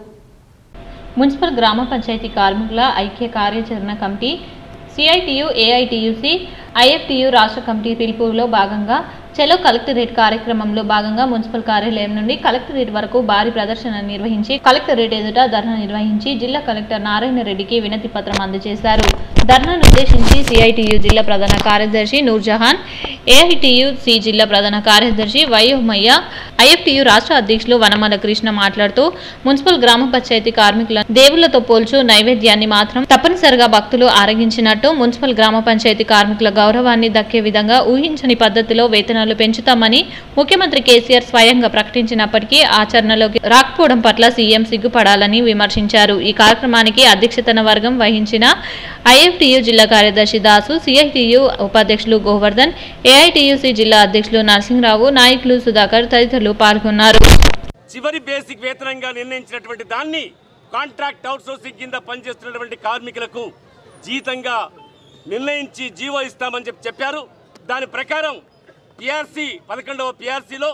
మున్సిపల్ గ్రామ పంచాయతీ కార్మికుల ఐక్య కార్యాచరణ కమిటీ సిఐటియు ఏఐటియుసి ఐఎఫ్టియు రాష్ట్ర కమిటీ పిలుపులో భాగంగా చలో కలెక్టరేట్ కార్యక్రమంలో భాగంగా మున్సిపల్ కార్యాలయం నుండి కలెక్టరేట్ వరకు భారీ ప్రదర్శన నిర్వహించి కలెక్టరేట్ ఎదుట ధర్నా నిర్వహించి జిల్లా కలెక్టర్ నారాయణ రెడ్డికి వినతి పత్రం అందజేశారు ధర్నాను ఉద్దేశించి సిఐటియు జిల్లా ప్రధాన కార్యదర్శి నూర్జహాన్ ఏఐటియు సి జిల్లా ప్రధాన కార్యదర్శి వైయోమయ్య ఐఎఫ్టియు రాష్ట్ర అధ్యక్షులు వనమల కృష్ణ మాట్లాడుతూ మున్సిపల్ గ్రామ పంచాయతీ కార్మికుల దేవుళ్లతో పోల్చు నైవేద్యాన్ని మాత్రం తప్పనిసరిగా భక్తులు ఆరగించినట్టు మున్సిపల్ గ్రామ పంచాయతీ కార్మికుల గౌరవాన్ని దక్కే విధంగా ఊహించని పద్ధతిలో వేతనాలు పెంచుతామని ముఖ్యమంత్రి కేసీఆర్ స్వయంగా ప్రకటించినప్పటికీ ఆచరణలోకి రాకపోవడం పట్ల సీఎం సిగ్గుపడాలని విమర్శించారు ఈ కార్యక్రమానికి అధ్యక్షతన వర్గం వహించిన ఐఎఫ్టియు జిల్లా కార్యదర్శి దాసు సిఐటియు ఉపాధ్యక్షులు గోవర్ధన్ ఏఐటియుసి జిల్లా అధ్యక్షులు నరసింహరావు నాయకులు సుధాకర్ తదితరులు పాల్గొన్నారు చివరి బేసిక్ వేతనంగా నిర్ణయించినటువంటి దాన్ని కాంట్రాక్ట్ అవుట్సోర్సింగ్ కింద పనిచేస్తున్నటువంటి కార్మికులకు జీతంగా నిర్ణయించి జీవో ఇస్తామని చెప్పి చెప్పారు దాని ప్రకారం పిఆర్సి పదకొండవ పిఆర్సీలో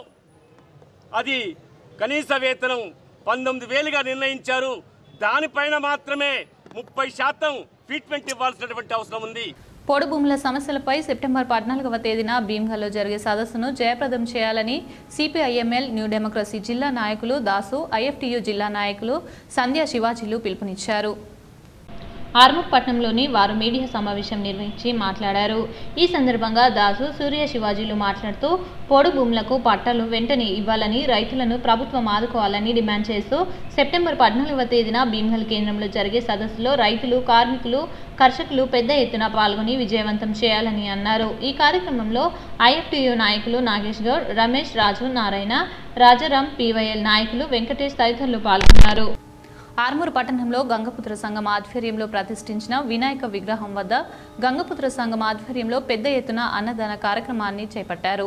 అది కనీస వేతనం పంతొమ్మిది వేలుగా నిర్ణయించారు దానిపైన మాత్రమే ముప్పై శాతం ట్రీట్మెంట్ ఇవ్వాల్సినటువంటి అవసరం ఉంది పోడు భూముల సమస్యలపై సెప్టెంబర్ పద్నాలుగవ తేదీన భీమ్గల్లో జరిగే సదస్సును జయప్రదం చేయాలని సిపిఐఎంఎల్ న్యూ డెమోక్రసీ జిల్లా నాయకులు దాసు ఐఎఫ్టియు జిల్లా నాయకులు సంధ్యా శివాజీలు పిలుపునిచ్చారు ఆర్మూర్ పట్నంలోని వారు మీడియా సమావేశం నిర్వహించి మాట్లాడారు ఈ సందర్భంగా దాసు సూర్య శివాజీలు మాట్లాడుతూ పోడు భూములకు పట్టాలు వెంటనే ఇవ్వాలని రైతులను ప్రభుత్వం ఆదుకోవాలని డిమాండ్ చేస్తూ సెప్టెంబర్ పద్నాలుగవ తేదీన భీమ్గల్ కేంద్రంలో జరిగే సదస్సులో రైతులు కార్మికులు కర్షకులు పెద్ద ఎత్తున పాల్గొని విజయవంతం చేయాలని అన్నారు ఈ కార్యక్రమంలో ఐఎఫ్టియు నాయకులు నాగేష్ గౌడ్ రమేష్ రాజు నారాయణ రాజారాం పీవైఎల్ నాయకులు వెంకటేష్ తదితరులు పాల్గొన్నారు ఆర్మూరు పట్టణంలో గంగపుత్ర సంఘం ఆధ్వర్యంలో ప్రతిష్ఠించిన వినాయక విగ్రహం వద్ద గంగపుత్ర సంఘం ఆధ్వర్యంలో పెద్ద ఎత్తున అన్నదాన కార్యక్రమాన్ని చేపట్టారు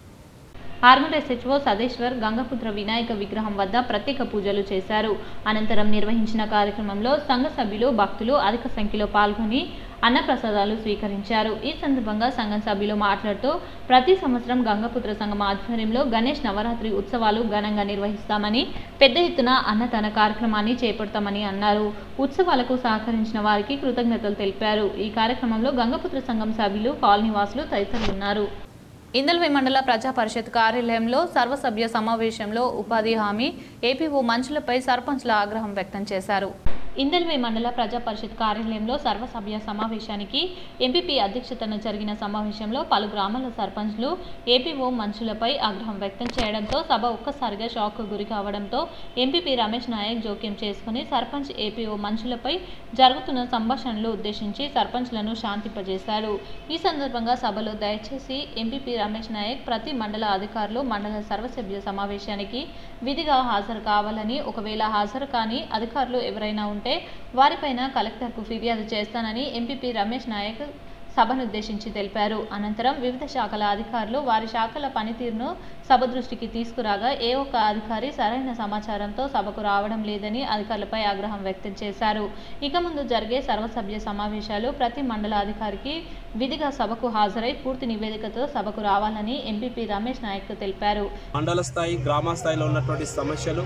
ఆర్మూర్ ఎస్హెచ్ఓ సదేశ్వర్ గంగపుత్ర వినాయక విగ్రహం వద్ద ప్రత్యేక పూజలు చేశారు అనంతరం నిర్వహించిన కార్యక్రమంలో సంఘ సభ్యులు భక్తులు అధిక సంఖ్యలో పాల్గొని అన్నప్రసాదాలు స్వీకరించారు ఈ సందర్భంగా సంఘం సభ్యులు మాట్లాడుతూ ప్రతి సంవత్సరం గంగపుత్ర సంఘం ఆధ్వర్యంలో గణేష్ నవరాత్రి ఉత్సవాలు ఘనంగా నిర్వహిస్తామని పెద్ద ఎత్తున అన్నదాన కార్యక్రమాన్ని చేపడతామని అన్నారు ఉత్సవాలకు సహకరించిన వారికి కృతజ్ఞతలు తెలిపారు ఈ కార్యక్రమంలో గంగపుత్ర సంఘం సభ్యులు కాలనీవాసులు తదితరులు ఉన్నారు ఇందల్వై మండల ప్రజా పరిషత్ కార్యాలయంలో సర్వసభ్య సమావేశంలో ఉపాధి హామీ ఏపీఓ మంచులపై సర్పంచ్ల ఆగ్రహం వ్యక్తం చేశారు ఇందల్వై మండల ప్రజా పరిషత్ కార్యాలయంలో సర్వసభ్య సమావేశానికి ఎంపీపీ అధ్యక్షతన జరిగిన సమావేశంలో పలు గ్రామాల సర్పంచ్లు ఏపీఓ మంచులపై ఆగ్రహం వ్యక్తం చేయడంతో సభ ఒక్కసారిగా షాక్ గురి కావడంతో ఎంపీపీ రమేష్ నాయక్ జోక్యం చేసుకుని సర్పంచ్ ఏపీఓ మంచులపై జరుగుతున్న సంభాషణలు ఉద్దేశించి సర్పంచ్లను శాంతింపజేశారు ఈ సందర్భంగా సభలో దయచేసి ఎంపీపీ రమేష్ నాయక్ ప్రతి మండల అధికారులు మండల సర్వసభ్య సమావేశానికి విధిగా హాజరు కావాలని ఒకవేళ హాజరు కాని అధికారులు ఎవరైనా ఉంటే వారిపైన కలెక్టర్కు ఫిర్యాదు చేస్తానని ఎంపీపీ రమేష్ నాయక్ సభనుద్దేశించి తెలిపారు అనంతరం వివిధ శాఖల అధికారులు వారి శాఖల పనితీరును సభ దృష్టికి తీసుకురాగా ఏ ఒక్క అధికారి సరైన సమాచారంతో సభకు రావడం లేదని అధికారులపై ఆగ్రహం వ్యక్తం చేశారు ఇక ముందు జరిగే సర్వసభ్య సమావేశాలు ప్రతి మండల అధికారికి విధిగా సభకు హాజరై పూర్తి నివేదికతో సభకు రావాలని ఎంపీపీ రమేష్ నాయక్ తెలిపారు మండల స్థాయి గ్రామ స్థాయిలో ఉన్నటువంటి సమస్యలు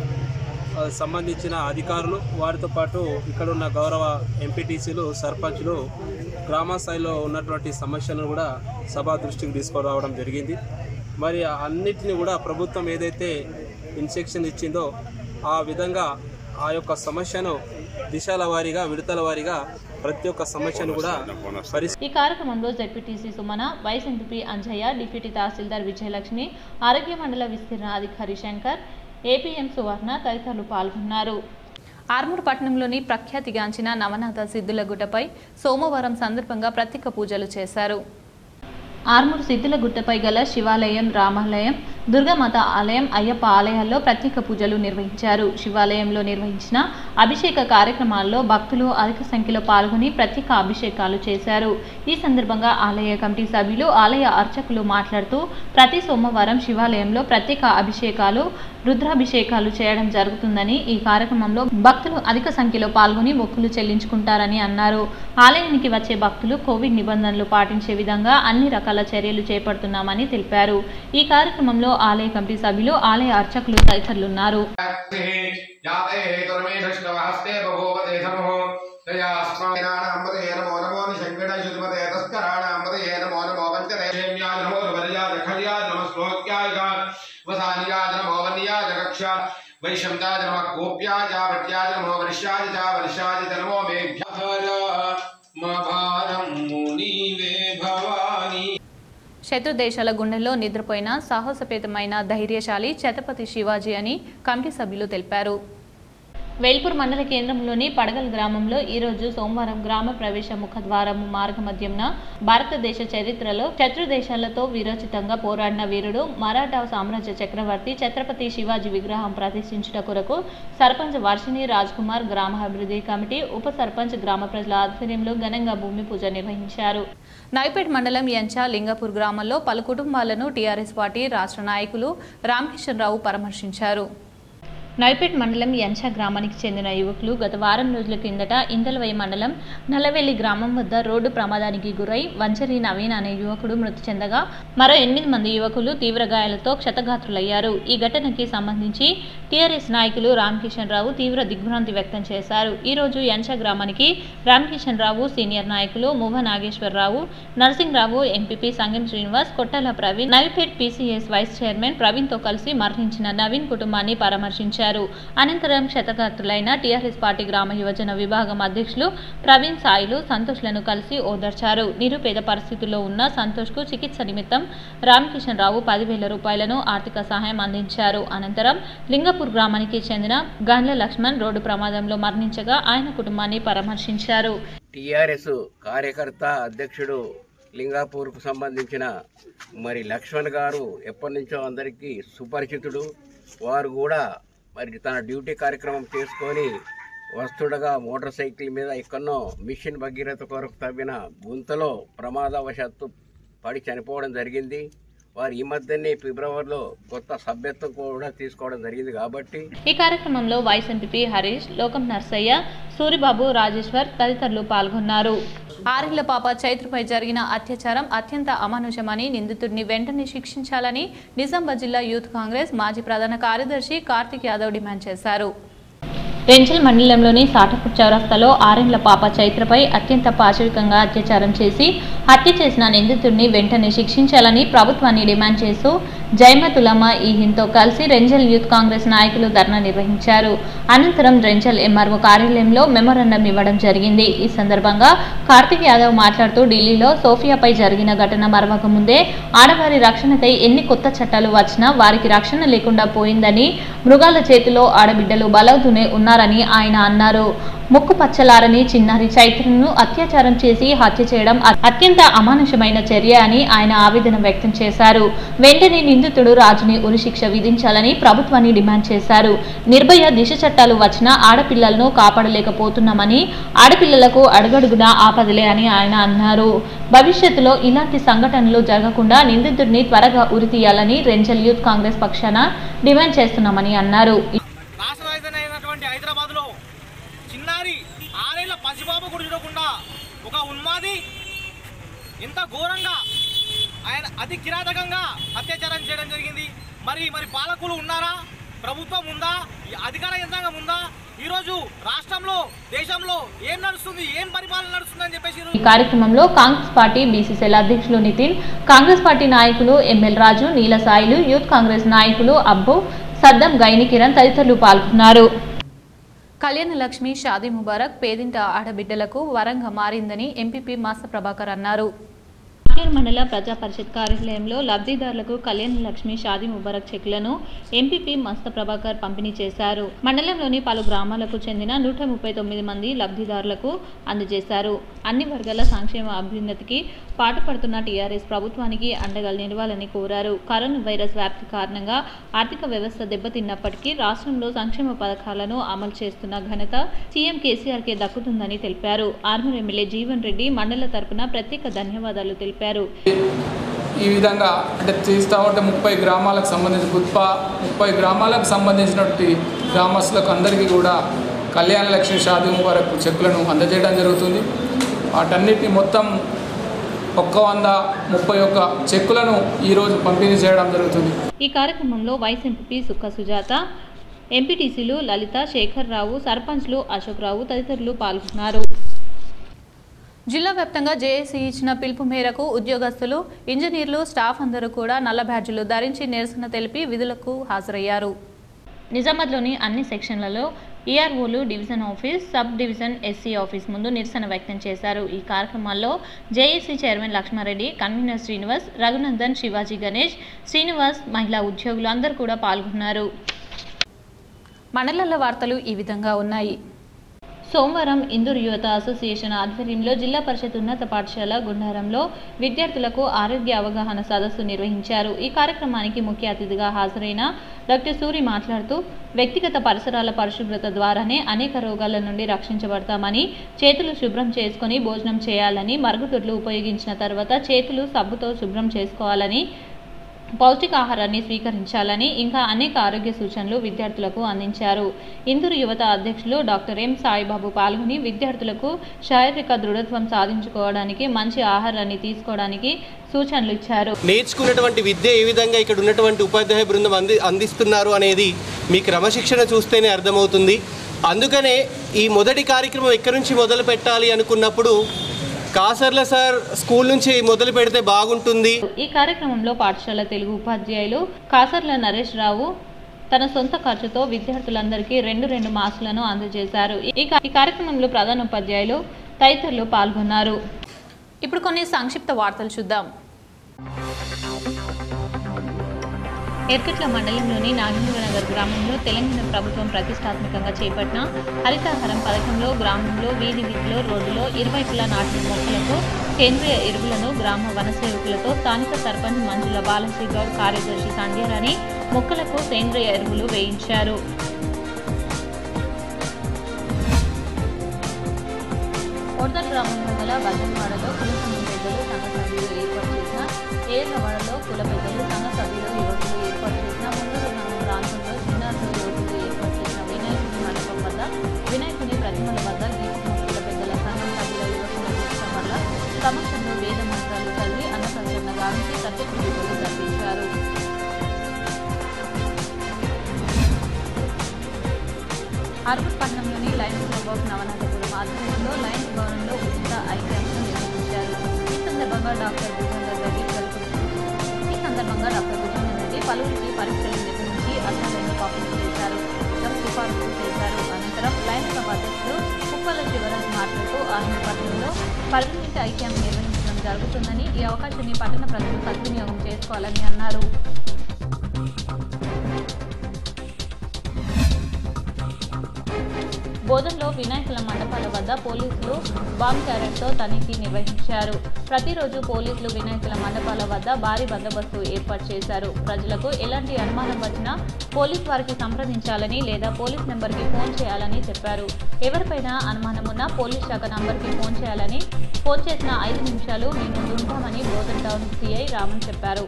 ఆ, సంబంధించిన అధికారులు వారితో పాటు ఇక్కడ ఉన్న గౌరవ ఎంపీటీసీలు సర్పంచ్లు గ్రామ స్థాయిలో ఉన్నటువంటి సమస్యలను కూడా సభా దృష్టికి తీసుకురావడం జరిగింది మరి అన్నిటిని కూడా ప్రభుత్వం ఏదైతే ఇన్స్ట్రక్షన్ ఇచ్చిందో ఆ విధంగా ఆ యొక్క సమస్యను దిశల వారీగా విడతల వారీగా ప్రతి ఒక్క సమస్యను కూడా పరిశీ ఈ కార్యక్రమంలో ZPTC Sumana vice MP Anjaiah deputy tahsildar Vijayalakshmi ఆరోగ్య మండల విస్తీర్ణ అధికారి శంకర్ ఏపీఎం సువర్ణ తదితరులు పాల్గొన్నారు ఆర్మూర్ పట్టణంలోని ప్రఖ్యాతిగాంచిన నవనాథ సిద్ధుల గుట్టపై సోమవారం సందర్భంగా ప్రత్యేక పూజలు చేశారు ఆర్మూర్ సిద్ధుల గుట్టపై గల శివాలయం రామాలయం దుర్గామాత ఆలయం అయ్యప్ప ఆలయాల్లో ప్రత్యేక పూజలు నిర్వహించారు శివాలయంలో నిర్వహించిన అభిషేక కార్యక్రమాల్లో భక్తులు అధిక సంఖ్యలో పాల్గొని ప్రత్యేక అభిషేకాలు చేశారు ఈ సందర్భంగా ఆలయ కమిటీ సభ్యులు ఆలయ అర్చకులు మాట్లాడుతూ ప్రతి సోమవారం శివాలయంలో ప్రత్యేక అభిషేకాలు రుద్రాభిషేకాలు చేయడం జరుగుతుందని ఈ కార్యక్రమంలో భక్తులు అధిక సంఖ్యలో పాల్గొని మొక్కులు చెల్లించుకుంటారని అన్నారు ఆలయానికి వచ్చే భక్తులు కోవిడ్ నిబంధనలు పాటించే విధంగా అన్ని రకాల చర్యలు చేపడుతున్నామని తెలిపారు ఈ కార్యక్రమంలో ఆలయ కమిటీ సభ్యులు ఆలయ అర్చకులు తదితరులున్నారు యాతే హేతుర్మే దృష్టవహస్తే బభూవతే ధర్మో దయాస్మానాంబదే నమో నమో నిశంకటయుష్మతే తస్కరాణాంబదే నమో నమో పంచదేశేమ్యాయ నమో వరజాయ ఖల్యాయ నమ శ్లోక్యాయ వసానియాయ నమో వన్యాయ కక్ష్యా వైశంతాయ నమ గోప్యాయ వట్యాయ నమో వర్ష్యాయ చ వర్షాయ చ నమో మేభ్యః మభారం మునీవే భవాని శత్రు దేశాల గుండెల్లో నిద్రపోయిన సాహసపేతమైన ధైర్యశాలి ఛత్రపతి శివాజీ అని కమిటీ సభ్యులు తెలిపారు వేల్పూర్ మండల కేంద్రంలోని పడగల్ గ్రామంలో ఈ రోజు సోమవారం గ్రామ ప్రవేశ ముఖద్వారం మార్గ మధ్యంన భారతదేశ చరిత్రలో శత్రు దేశాలతో వీరోచితంగా పోరాడిన వీరుడు మరాఠా సామ్రాజ్య చక్రవర్తి ఛత్రపతి శివాజీ విగ్రహం ప్రతిష్ఠించుట కొరకు సర్పంచ్ వర్షిణి రాజ్ కుమార్ గ్రామాభివృద్ధి కమిటీ ఉప సర్పంచ్ గ్రామ ప్రజల ఆధ్వర్యంలో ఘనంగా భూమి పూజ నిర్వహించారు నైపేట్ మండలం యంచా లింగపూర్ గ్రామంలో పలు కుటుంబాలను టీఆర్ఎస్ పార్టీ రాష్ట్ర నాయకులు రామకిషన్ రావు పరామర్శించారు నైపేట్ మండలం యంచా గ్రామానికి చెందిన యువకులు గత వారం రోజుల కిందట ఇందలవై మండలం నల్లవెల్లి గ్రామం వద్ద రోడ్డు ప్రమాదానికి గురై వంచరి నవీన్ అనే యువకుడు మృతి చెందగా మరో ఎనిమిది మంది యువకులు తీవ్ర గాయాలతో క్షతగాత్రులయ్యారు ఈ ఘటనకి సంబంధించి టీఆర్ఎస్ నాయకులు రామకిషన్ రావు తీవ్ర దిగ్భ్రాంతి వ్యక్తం చేశారు ఈ రోజు యంచా గ్రామానికి రామకిషన్ రావు సీనియర్ నాయకులు Muvva Nageswararao Narasimharao MPP Sangam Srinivas Kottala Praveen Navipet PCS vice chairman Praveen తో కలిసి మరణించిన నవీన్ కుటుంబాన్ని పరామర్శించారు అనంతరం క్షతగాత్రులైన టీఆర్ఎస్ పార్టీ గ్రామ యువజన విభాగం అధ్యక్షులు ప్రవీణ్ సాయిలు సంతోష్లను కలిసి ఓదార్చారు నిరుపేద పరిస్థితుల్లో ఉన్న సంతోష్కు చికిత్స నిమిత్తం రామకిషన్ రావు పదివేల రూపాయలను ఆర్థిక సహాయం అందించారు అనంతరం లింగపూర్ గ్రామానికి చెందిన గండ్ల లక్ష్మణ్ రోడ్డు ప్రమాదంలో మరణించగా ఆయన కుటుంబాన్ని పరామర్శించారు టీఆర్ఎస్ కార్యకర్త అధ్యక్షుడు లింగాపూర్కు సంబంధించిన మరి లక్ష్మణ్ గారు ఎప్పటి నుంచో అందరికీ సుపరిచితుడు వారు కూడా మరి తన డ్యూటీ కార్యక్రమం చేసుకొని వస్తుండగా మోటార్ సైకిల్ మీద ఎక్కడో మిషన్ భగీరథ కొరకు తవ్విన గుంతలో ప్రమాదవశాత్తు పడి చనిపోవడం జరిగింది వారు ఈ మధ్యనే ఫిబ్రవరిలో కొత్త సభ్యత్వం కూడా తీసుకోవడం జరిగింది కాబట్టి ఈ కార్యక్రమంలో వైస్ ఎంపీ హరీష్ లోకం నర్సయ్య సూరిబాబు రాజేశ్వర్ తదితరులు పాల్గొన్నారు ఆరేళ్ల పాప చైత్రపై జరిగిన అత్యాచారం అత్యంత అమానుషమని నిందితుడిని వెంటనే శిక్షించాలని నిజామాబాద్ జిల్లా యూత్ కాంగ్రెస్ మాజీ ప్రధాన కార్యదర్శి కార్తిక్ యాదవ్ డిమాండ్ చేశారు రెంచల్ మండలంలోని సాటపూర్ చౌరస్తాలో ఆరేండ్ల పాప చైత్రపై అత్యంత పాశవికంగా అత్యాచారం చేసి హత్య చేసిన నిందితుడిని వెంటనే శిక్షించాలని ప్రభుత్వాన్ని డిమాండ్ చేస్తూ జైమతులమా ఈ హింతో కలిసి రెంజల్ యూత్ కాంగ్రెస్ నాయకులు ధర్నా నిర్వహించారు అనంతరం రెంజల్ ఎంఆర్ఓ కార్యాలయంలో మెమోరండం ఇవ్వడం జరిగింది ఈ సందర్భంగా కార్తిక్ యాదవ్ మాట్లాడుతూ ఢిల్లీలో సోఫియాపై జరిగిన ఘటన మరవక ముందే ఆడవారి రక్షణకై ఎన్ని కొత్త చట్టాలు వచ్చినా వారికి రక్షణ లేకుండా పోయిందని మృగాల చేతిలో ఆడబిడ్డలు బలవుతూనే ఉన్నారని ఆయన అన్నారు ముక్కు పచ్చలారని చిన్నారి చైత్రను అత్యాచారం చేసి హత్య చేయడం అ- అత్యంత అమానుషమైన చర్య అని ఆయన ఆవేదన వ్యక్తం చేశారు వెంటనే నిందితుడు రాజుని ఉరిశిక్ష విధించాలని ప్రభుత్వాన్ని డిమాండ్ చేశారు నిర్భయ దిశ చట్టాలు వచ్చినా ఆడపిల్లలను కాపాడలేకపోతున్నామని ఆడపిల్లలకు అడుగడుగునా ఆపదలే అని ఆయన అన్నారు భవిష్యత్తులో ఇలాంటి సంఘటనలు జరగకుండా నిందితుడిని త్వరగా ఉరి తీయాలని రెంజల్ యూత్ కాంగ్రెస్ పక్షాన డిమాండ్ చేస్తున్నామని అన్నారు అయినటువంటి హైదరాబాద్ లో చిన్నారి ఆరేళ్ల పసిబాబు కూడా చూడకుండా ఒక ఉన్మాది ఎంత ఘోరంగా ఆయన అతి కిరాతకంగా అత్యాచారం చేయడం జరిగింది మరి మరి పాలకులు ఉన్నారా ప్రభుత్వం ఉందా ఈ అధికార యంత్రాంగం ఉందా ఈరోజు రాష్ట్రంలో దేశంలో ఏం నడుస్తుంది ఏం పరిపాలన నడుస్తుంది అని చెప్పేసి ఈరోజు ఈ కార్యక్రమంలో కాంగ్రెస్ పార్టీ బీసీసీఎల్ అధ్యక్షులు నితిన్ కాంగ్రెస్ పార్టీ నాయకులు ఎంఎల్ రాజు నీల సాయిలు యూత్ కాంగ్రెస్ నాయకులు అబ్బు సద్దం గైని కిరణ్ తదితరులు పాల్గొన్నారు కళ్యాణ లక్ష్మి షాదీ ముబారక్ పేదింట ఆడబిడ్డలకు వరంగా మారిందని ఎంపీపీ మాస ప్రభాకర్ అన్నారు కాకినాడ మండల ప్రజా పరిషత్ కార్యాలయంలో లబ్ధిదారులకు కళ్యాణ లక్ష్మి షాదీ ముబారక్ చెక్లను ఎంపీపీ మస్త ప్రభాకర్ పంపిణీ చేశారు మండలంలోని పలు గ్రామాలకు చెందిన నూట ముప్పై తొమ్మిది మంది లబ్ధిదారులకు అందజేశారు అన్ని వర్గాల సంక్షేమ అభ్యున్నతికి పాటుపడుతున్న టీఆర్ఎస్ ప్రభుత్వానికి అండగా నిలవాలని కోరారు కరోనా వైరస్ వ్యాప్తి కారణంగా ఆర్థిక వ్యవస్థ దెబ్బతిన్నప్పటికీ రాష్ట్రంలో సంక్షేమ పథకాలను అమలు చేస్తున్న ఘనత సీఎం కేసీఆర్కే దక్కుతుందని తెలిపారు ఆర్మూర్ ఎమ్మెల్యే జీవన్ రెడ్డి మండల తరపున ప్రత్యేక ధన్యవాదాలు తెలిపారు ఈ విధంగా అంటే చేస్తూ ఉంటే ముప్పై గ్రామాలకు సంబంధించి గుత్ప ముప్పై గ్రామాలకు సంబంధించినటువంటి గ్రామస్తులకు అందరికీ కూడా కళ్యాణ లక్ష్మి షాదీ ముబారక్ చెక్కులను అందజేయడం జరుగుతుంది వాటన్నిటిని మొత్తం ఒక్క వంద ముప్పై ఒక్క చెక్కులను ఈరోజు పంపిణీ చేయడం జరుగుతుంది ఈ కార్యక్రమంలో వైస్ ఎంపీ సుక్క సుజాత ఎంపీటీసీలు లలిత శేఖర్ రావు సర్పంచ్లు అశోక్ రావు తదితరులు పాల్గొన్నారు జిల్లా వ్యాప్తంగా జేఏసీ ఇచ్చిన పిలుపు మేరకు ఉద్యోగస్తులు ఇంజనీర్లు స్టాఫ్ అందరూ కూడా నల్ల బ్యాడ్జీలు ధరించి నిరసన తెలిపి విధులకు హాజరయ్యారు నిజామాబాద్లోని అన్ని సెక్షన్లలో ఈఆర్ఓలు division office sub division SE office ముందు నిరసన వ్యక్తం చేశారు ఈ కార్యక్రమాల్లో JAC chairman Lakshmareddy convener Srinivas Raghunandan Shivaji Ganesh Srinivas మహిళా ఉద్యోగులు అందరూ కూడా పాల్గొన్నారు మండలాల వార్తలు ఈ విధంగా ఉన్నాయి సోమవారం ఇందూరు యువత అసోసియేషన్ ఆధ్వర్యంలో జిల్లా పరిషత్ ఉన్నత పాఠశాల గుండారంలో విద్యార్థులకు ఆరోగ్య అవగాహన సదస్సు నిర్వహించారు ఈ కార్యక్రమానికి ముఖ్య అతిథిగా హాజరైన డాక్టర్ సూరి మాట్లాడుతూ వ్యక్తిగత పరిసరాల పరిశుభ్రత ద్వారానే అనేక రోగాల నుండి రక్షించబడతామని చేతులు శుభ్రం చేసుకొని భోజనం చేయాలని మరుగుదొడ్లు ఉపయోగించిన తర్వాత చేతులు సబ్బుతో శుభ్రం చేసుకోవాలని పౌష్టికాహారాన్ని స్వీకరించాలని ఇంకా అనేక ఆరోగ్య సూచనలు విద్యార్థులకు అందించారు ఇందూరు యువత అధ్యక్షులు డాక్టర్ ఎం సాయిబాబు పాల్గొని విద్యార్థులకు శారీరక దృఢత్వం సాధించుకోవడానికి మంచి ఆహారాన్ని తీసుకోవడానికి సూచనలు ఇచ్చారు నేర్చుకున్నటువంటి విద్య ఏ విధంగా ఇక్కడ ఉన్నటువంటి ఉపాధ్యాయ బృందం అంది అందిస్తున్నారు అనేది మీ క్రమశిక్షణ చూస్తేనే అర్థమవుతుంది అందుకనే ఈ మొదటి కార్యక్రమం ఎక్కడి నుంచి మొదలు పెట్టాలి అనుకున్నప్పుడు కాసర్ల సార్ స్కూల్ నుంచి మొదలు పెడితే బాగుంటుంది ఈ కార్యక్రమంలో పాఠశాల తెలుగు ఉపాధ్యాయులు కాసర్ల నరేష్ రావు తన సొంత ఖర్చుతో విద్యార్థులందరికీ రెండు రెండు మాసులను అందజేశారు ఈ కా- ఈ కార్యక్రమంలో ప్రధాన ఉపాధ్యాయులు తదితరులు పాల్గొన్నారు ఇప్పుడు కొన్ని సంక్షిప్త వార్తలు చూద్దాం ఎర్కట్ల మండలంలోని నాగేంద్రనగర్ గ్రామంలో తెలంగాణ ప్రభుత్వం ప్రతిష్టాత్మకంగా చేపట్టిన హరితాహారం పథకంలో గ్రామంలో వీధి వీధిలో రోడ్డులో ఇరువైపులా నాటిన మొక్కలకు కేంద్రీయ ఎరువులను గ్రామ వన సేవకులతో స్థానిక సర్పంచ్ మంజుల బాలశ్రీ గౌడ్ కార్యదర్శి సంధ్యారాణి మొక్కలకు సేంద్రియ ఎరువులు వేయించారు కొడదల్ గ్రామంలో గల బజన్వాడలో కుల సంఘం పెద్దలు సంఘ సభ్యులు ఏర్పాటు చేసిన ఏర్లవాడలో కుల పెద్దలు సంఘ సభ్యులు యువకులు ఏర్పాటు చేసిన ముందూరు గ్రామం ప్రాంతంలో చిన్నారులు యువకులు ఏర్పాటు చేసిన వినాయకుని మండపం వద్ద వినాయకుని ప్రతిమల వద్ద గీసిన కుల పెద్దల సంఘం సభ్యుల యువకుల దీక్ష వల్ల సమక్షంలో వేద మంత్రాలు చదివి అన్నసంతరణ గావించి ప్రత్యేక పూజలు జరిపించారు అర్బన్ పట్టణంలోని లయన్స్ క్లబ్ ఆఫ్ నవనాథపురం ఆధ్వర్యంలో లయన్స్ భవనంలో ఉచిత ఐ క్యాంప్ను నిర్వహించారు ఈ సందర్భంగా డాక్టర్ భుజేందర్ రెడ్డి పలువురు ఈ సందర్భంగా డాక్టర్ భుజేందర్ రెడ్డి పలువురికి పరీక్షలు నిర్వహించి అసలు పంపిణీ చేశారు ఉచితం సిఫారసు చేశారు అనంతరం లయన్స్ క్లబ్ అధ్యక్షులు కుప్పల శివరాజ్ మాట్లాడుతూ ఆర్మీ పట్టణంలో పర్మనెంట్ ఐ క్యాంప్ నిర్వహించడం జరుగుతుందని ఈ అవకాశాన్ని పట్టణ ప్రజలు సద్వినియోగం చేసుకోవాలని అన్నారు బోధనలో వినాయకుల మండపాల వద్ద పోలీసులు బాంబ్ క్యారెట్తో తనిఖీ నిర్వహించారు ప్రతిరోజు పోలీసులు వినాయకుల మండపాల వద్ద భారీ బందోబస్తు ఏర్పాటు చేశారు ప్రజలకు ఎలాంటి అనుమానం వచ్చినా పోలీస్ వారికి సంప్రదించాలని లేదా పోలీస్ నెంబర్కి ఫోన్ చేయాలని చెప్పారు ఎవరిపైనా అనుమానం ఉన్నా పోలీస్ శాఖ నంబర్కి ఫోన్ చేయాలని ఫోన్ చేసిన ఐదు నిమిషాలు మేము ఉంటామని బోధన్ టౌన్ సిఐ రామన్ చెప్పారు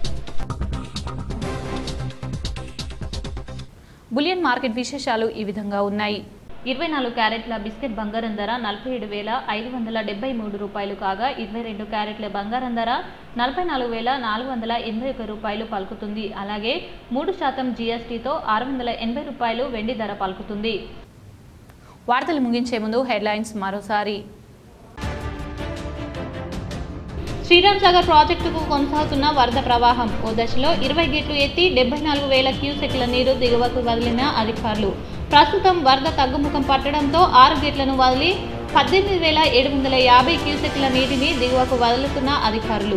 బులియన్ మార్కెట్ విశేషాలు ఈ విధంగా ఉన్నాయి ఇరవై నాలుగు క్యారెట్ల బిస్కెట్ బంగారం ధర నలభై ఏడు వేల ఐదు వందల డెబ్బై మూడు రూపాయలు కాగా ఇరవై రెండు క్యారెట్ల బంగారం ధర నలభై నాలుగు వేల నాలుగు వందల ఎనభై ఒక రూపాయలు పలుకుతుంది అలాగే మూడు శాతం జీఎస్టీతో ఆరు వందల ఎనభై రూపాయలు వెండి ధర పలుకుతుంది వార్తలు ముగించే ముందు హెడ్లైన్స్ మరోసారి శ్రీరామ్ సాగర్ ప్రాజెక్టుకు కొనసాగుతున్న వరద ప్రవాహం ఓ దశలో ఇరవై గేట్లు ఎత్తి డెబ్బై నాలుగు వేల క్యూసెక్ల నీరు దిగువకు వదిలిన అధికారులు ప్రస్తుతం వరద తగ్గుముఖం పట్టడంతో ఆరు గేట్లను వదిలి పద్దెనిమిది వేల ఏడు వందల యాభై క్యూసెక్ల నీటిని దిగువకు వదులుతున్న అధికారులు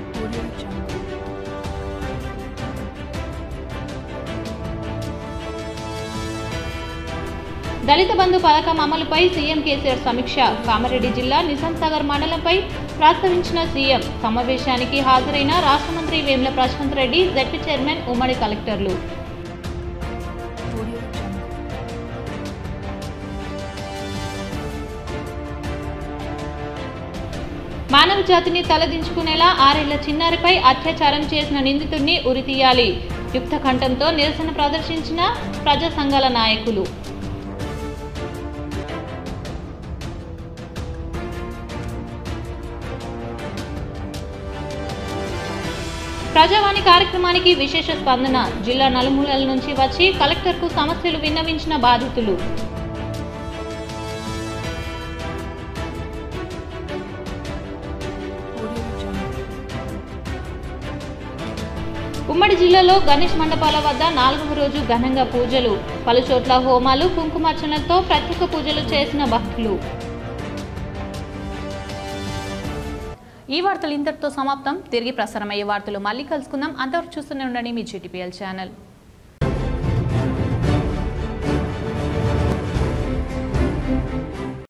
దళిత బంధు పథకం అమలుపై సీఎం కేసీఆర్ సమీక్ష కామారెడ్డి జిల్లా నిజాం సాగర్ మండలంపై ప్రస్తావించిన సీఎం సమావేశానికి హాజరైన రాష్ట్ర మంత్రి వేముల ప్రశాంత్ రెడ్డి జడ్పీ చైర్మన్ ఉమ్మడి కలెక్టర్లు మానవ జాతిని తలదించుకునేలా ఆరేళ్ల చిన్నారిపై అత్యాచారం చేసిన నిందితుడిని ఉరితీయాలి యుక్త కంఠంతో నిరసన ప్రదర్శించిన ప్రజా సంఘాల నాయకులు ప్రజావాణి కార్యక్రమానికి విశేష స్పందన జిల్లా నలుమూలల నుంచి వచ్చి కలెక్టర్కు సమస్యలు విన్నవించిన బాధితులు ఉమ్మడి జిల్లాలో గణేష్ మండపాల వద్ద నాలుగవ రోజు ఘనంగా పూజలు పలు చోట్ల హోమాలు కుంకుమార్చనలతో ప్రత్యేక పూజలు చేసిన భక్తులు ఈ వార్తలు ఇంతటితో సమాప్తం తిరిగి ప్రసారమయ్యే వార్తలు మళ్ళీ కలుసుకుందాం అంతవరకు చూస్తూనే ఉండండి మీ జీటీపీఎల్ ఛానల్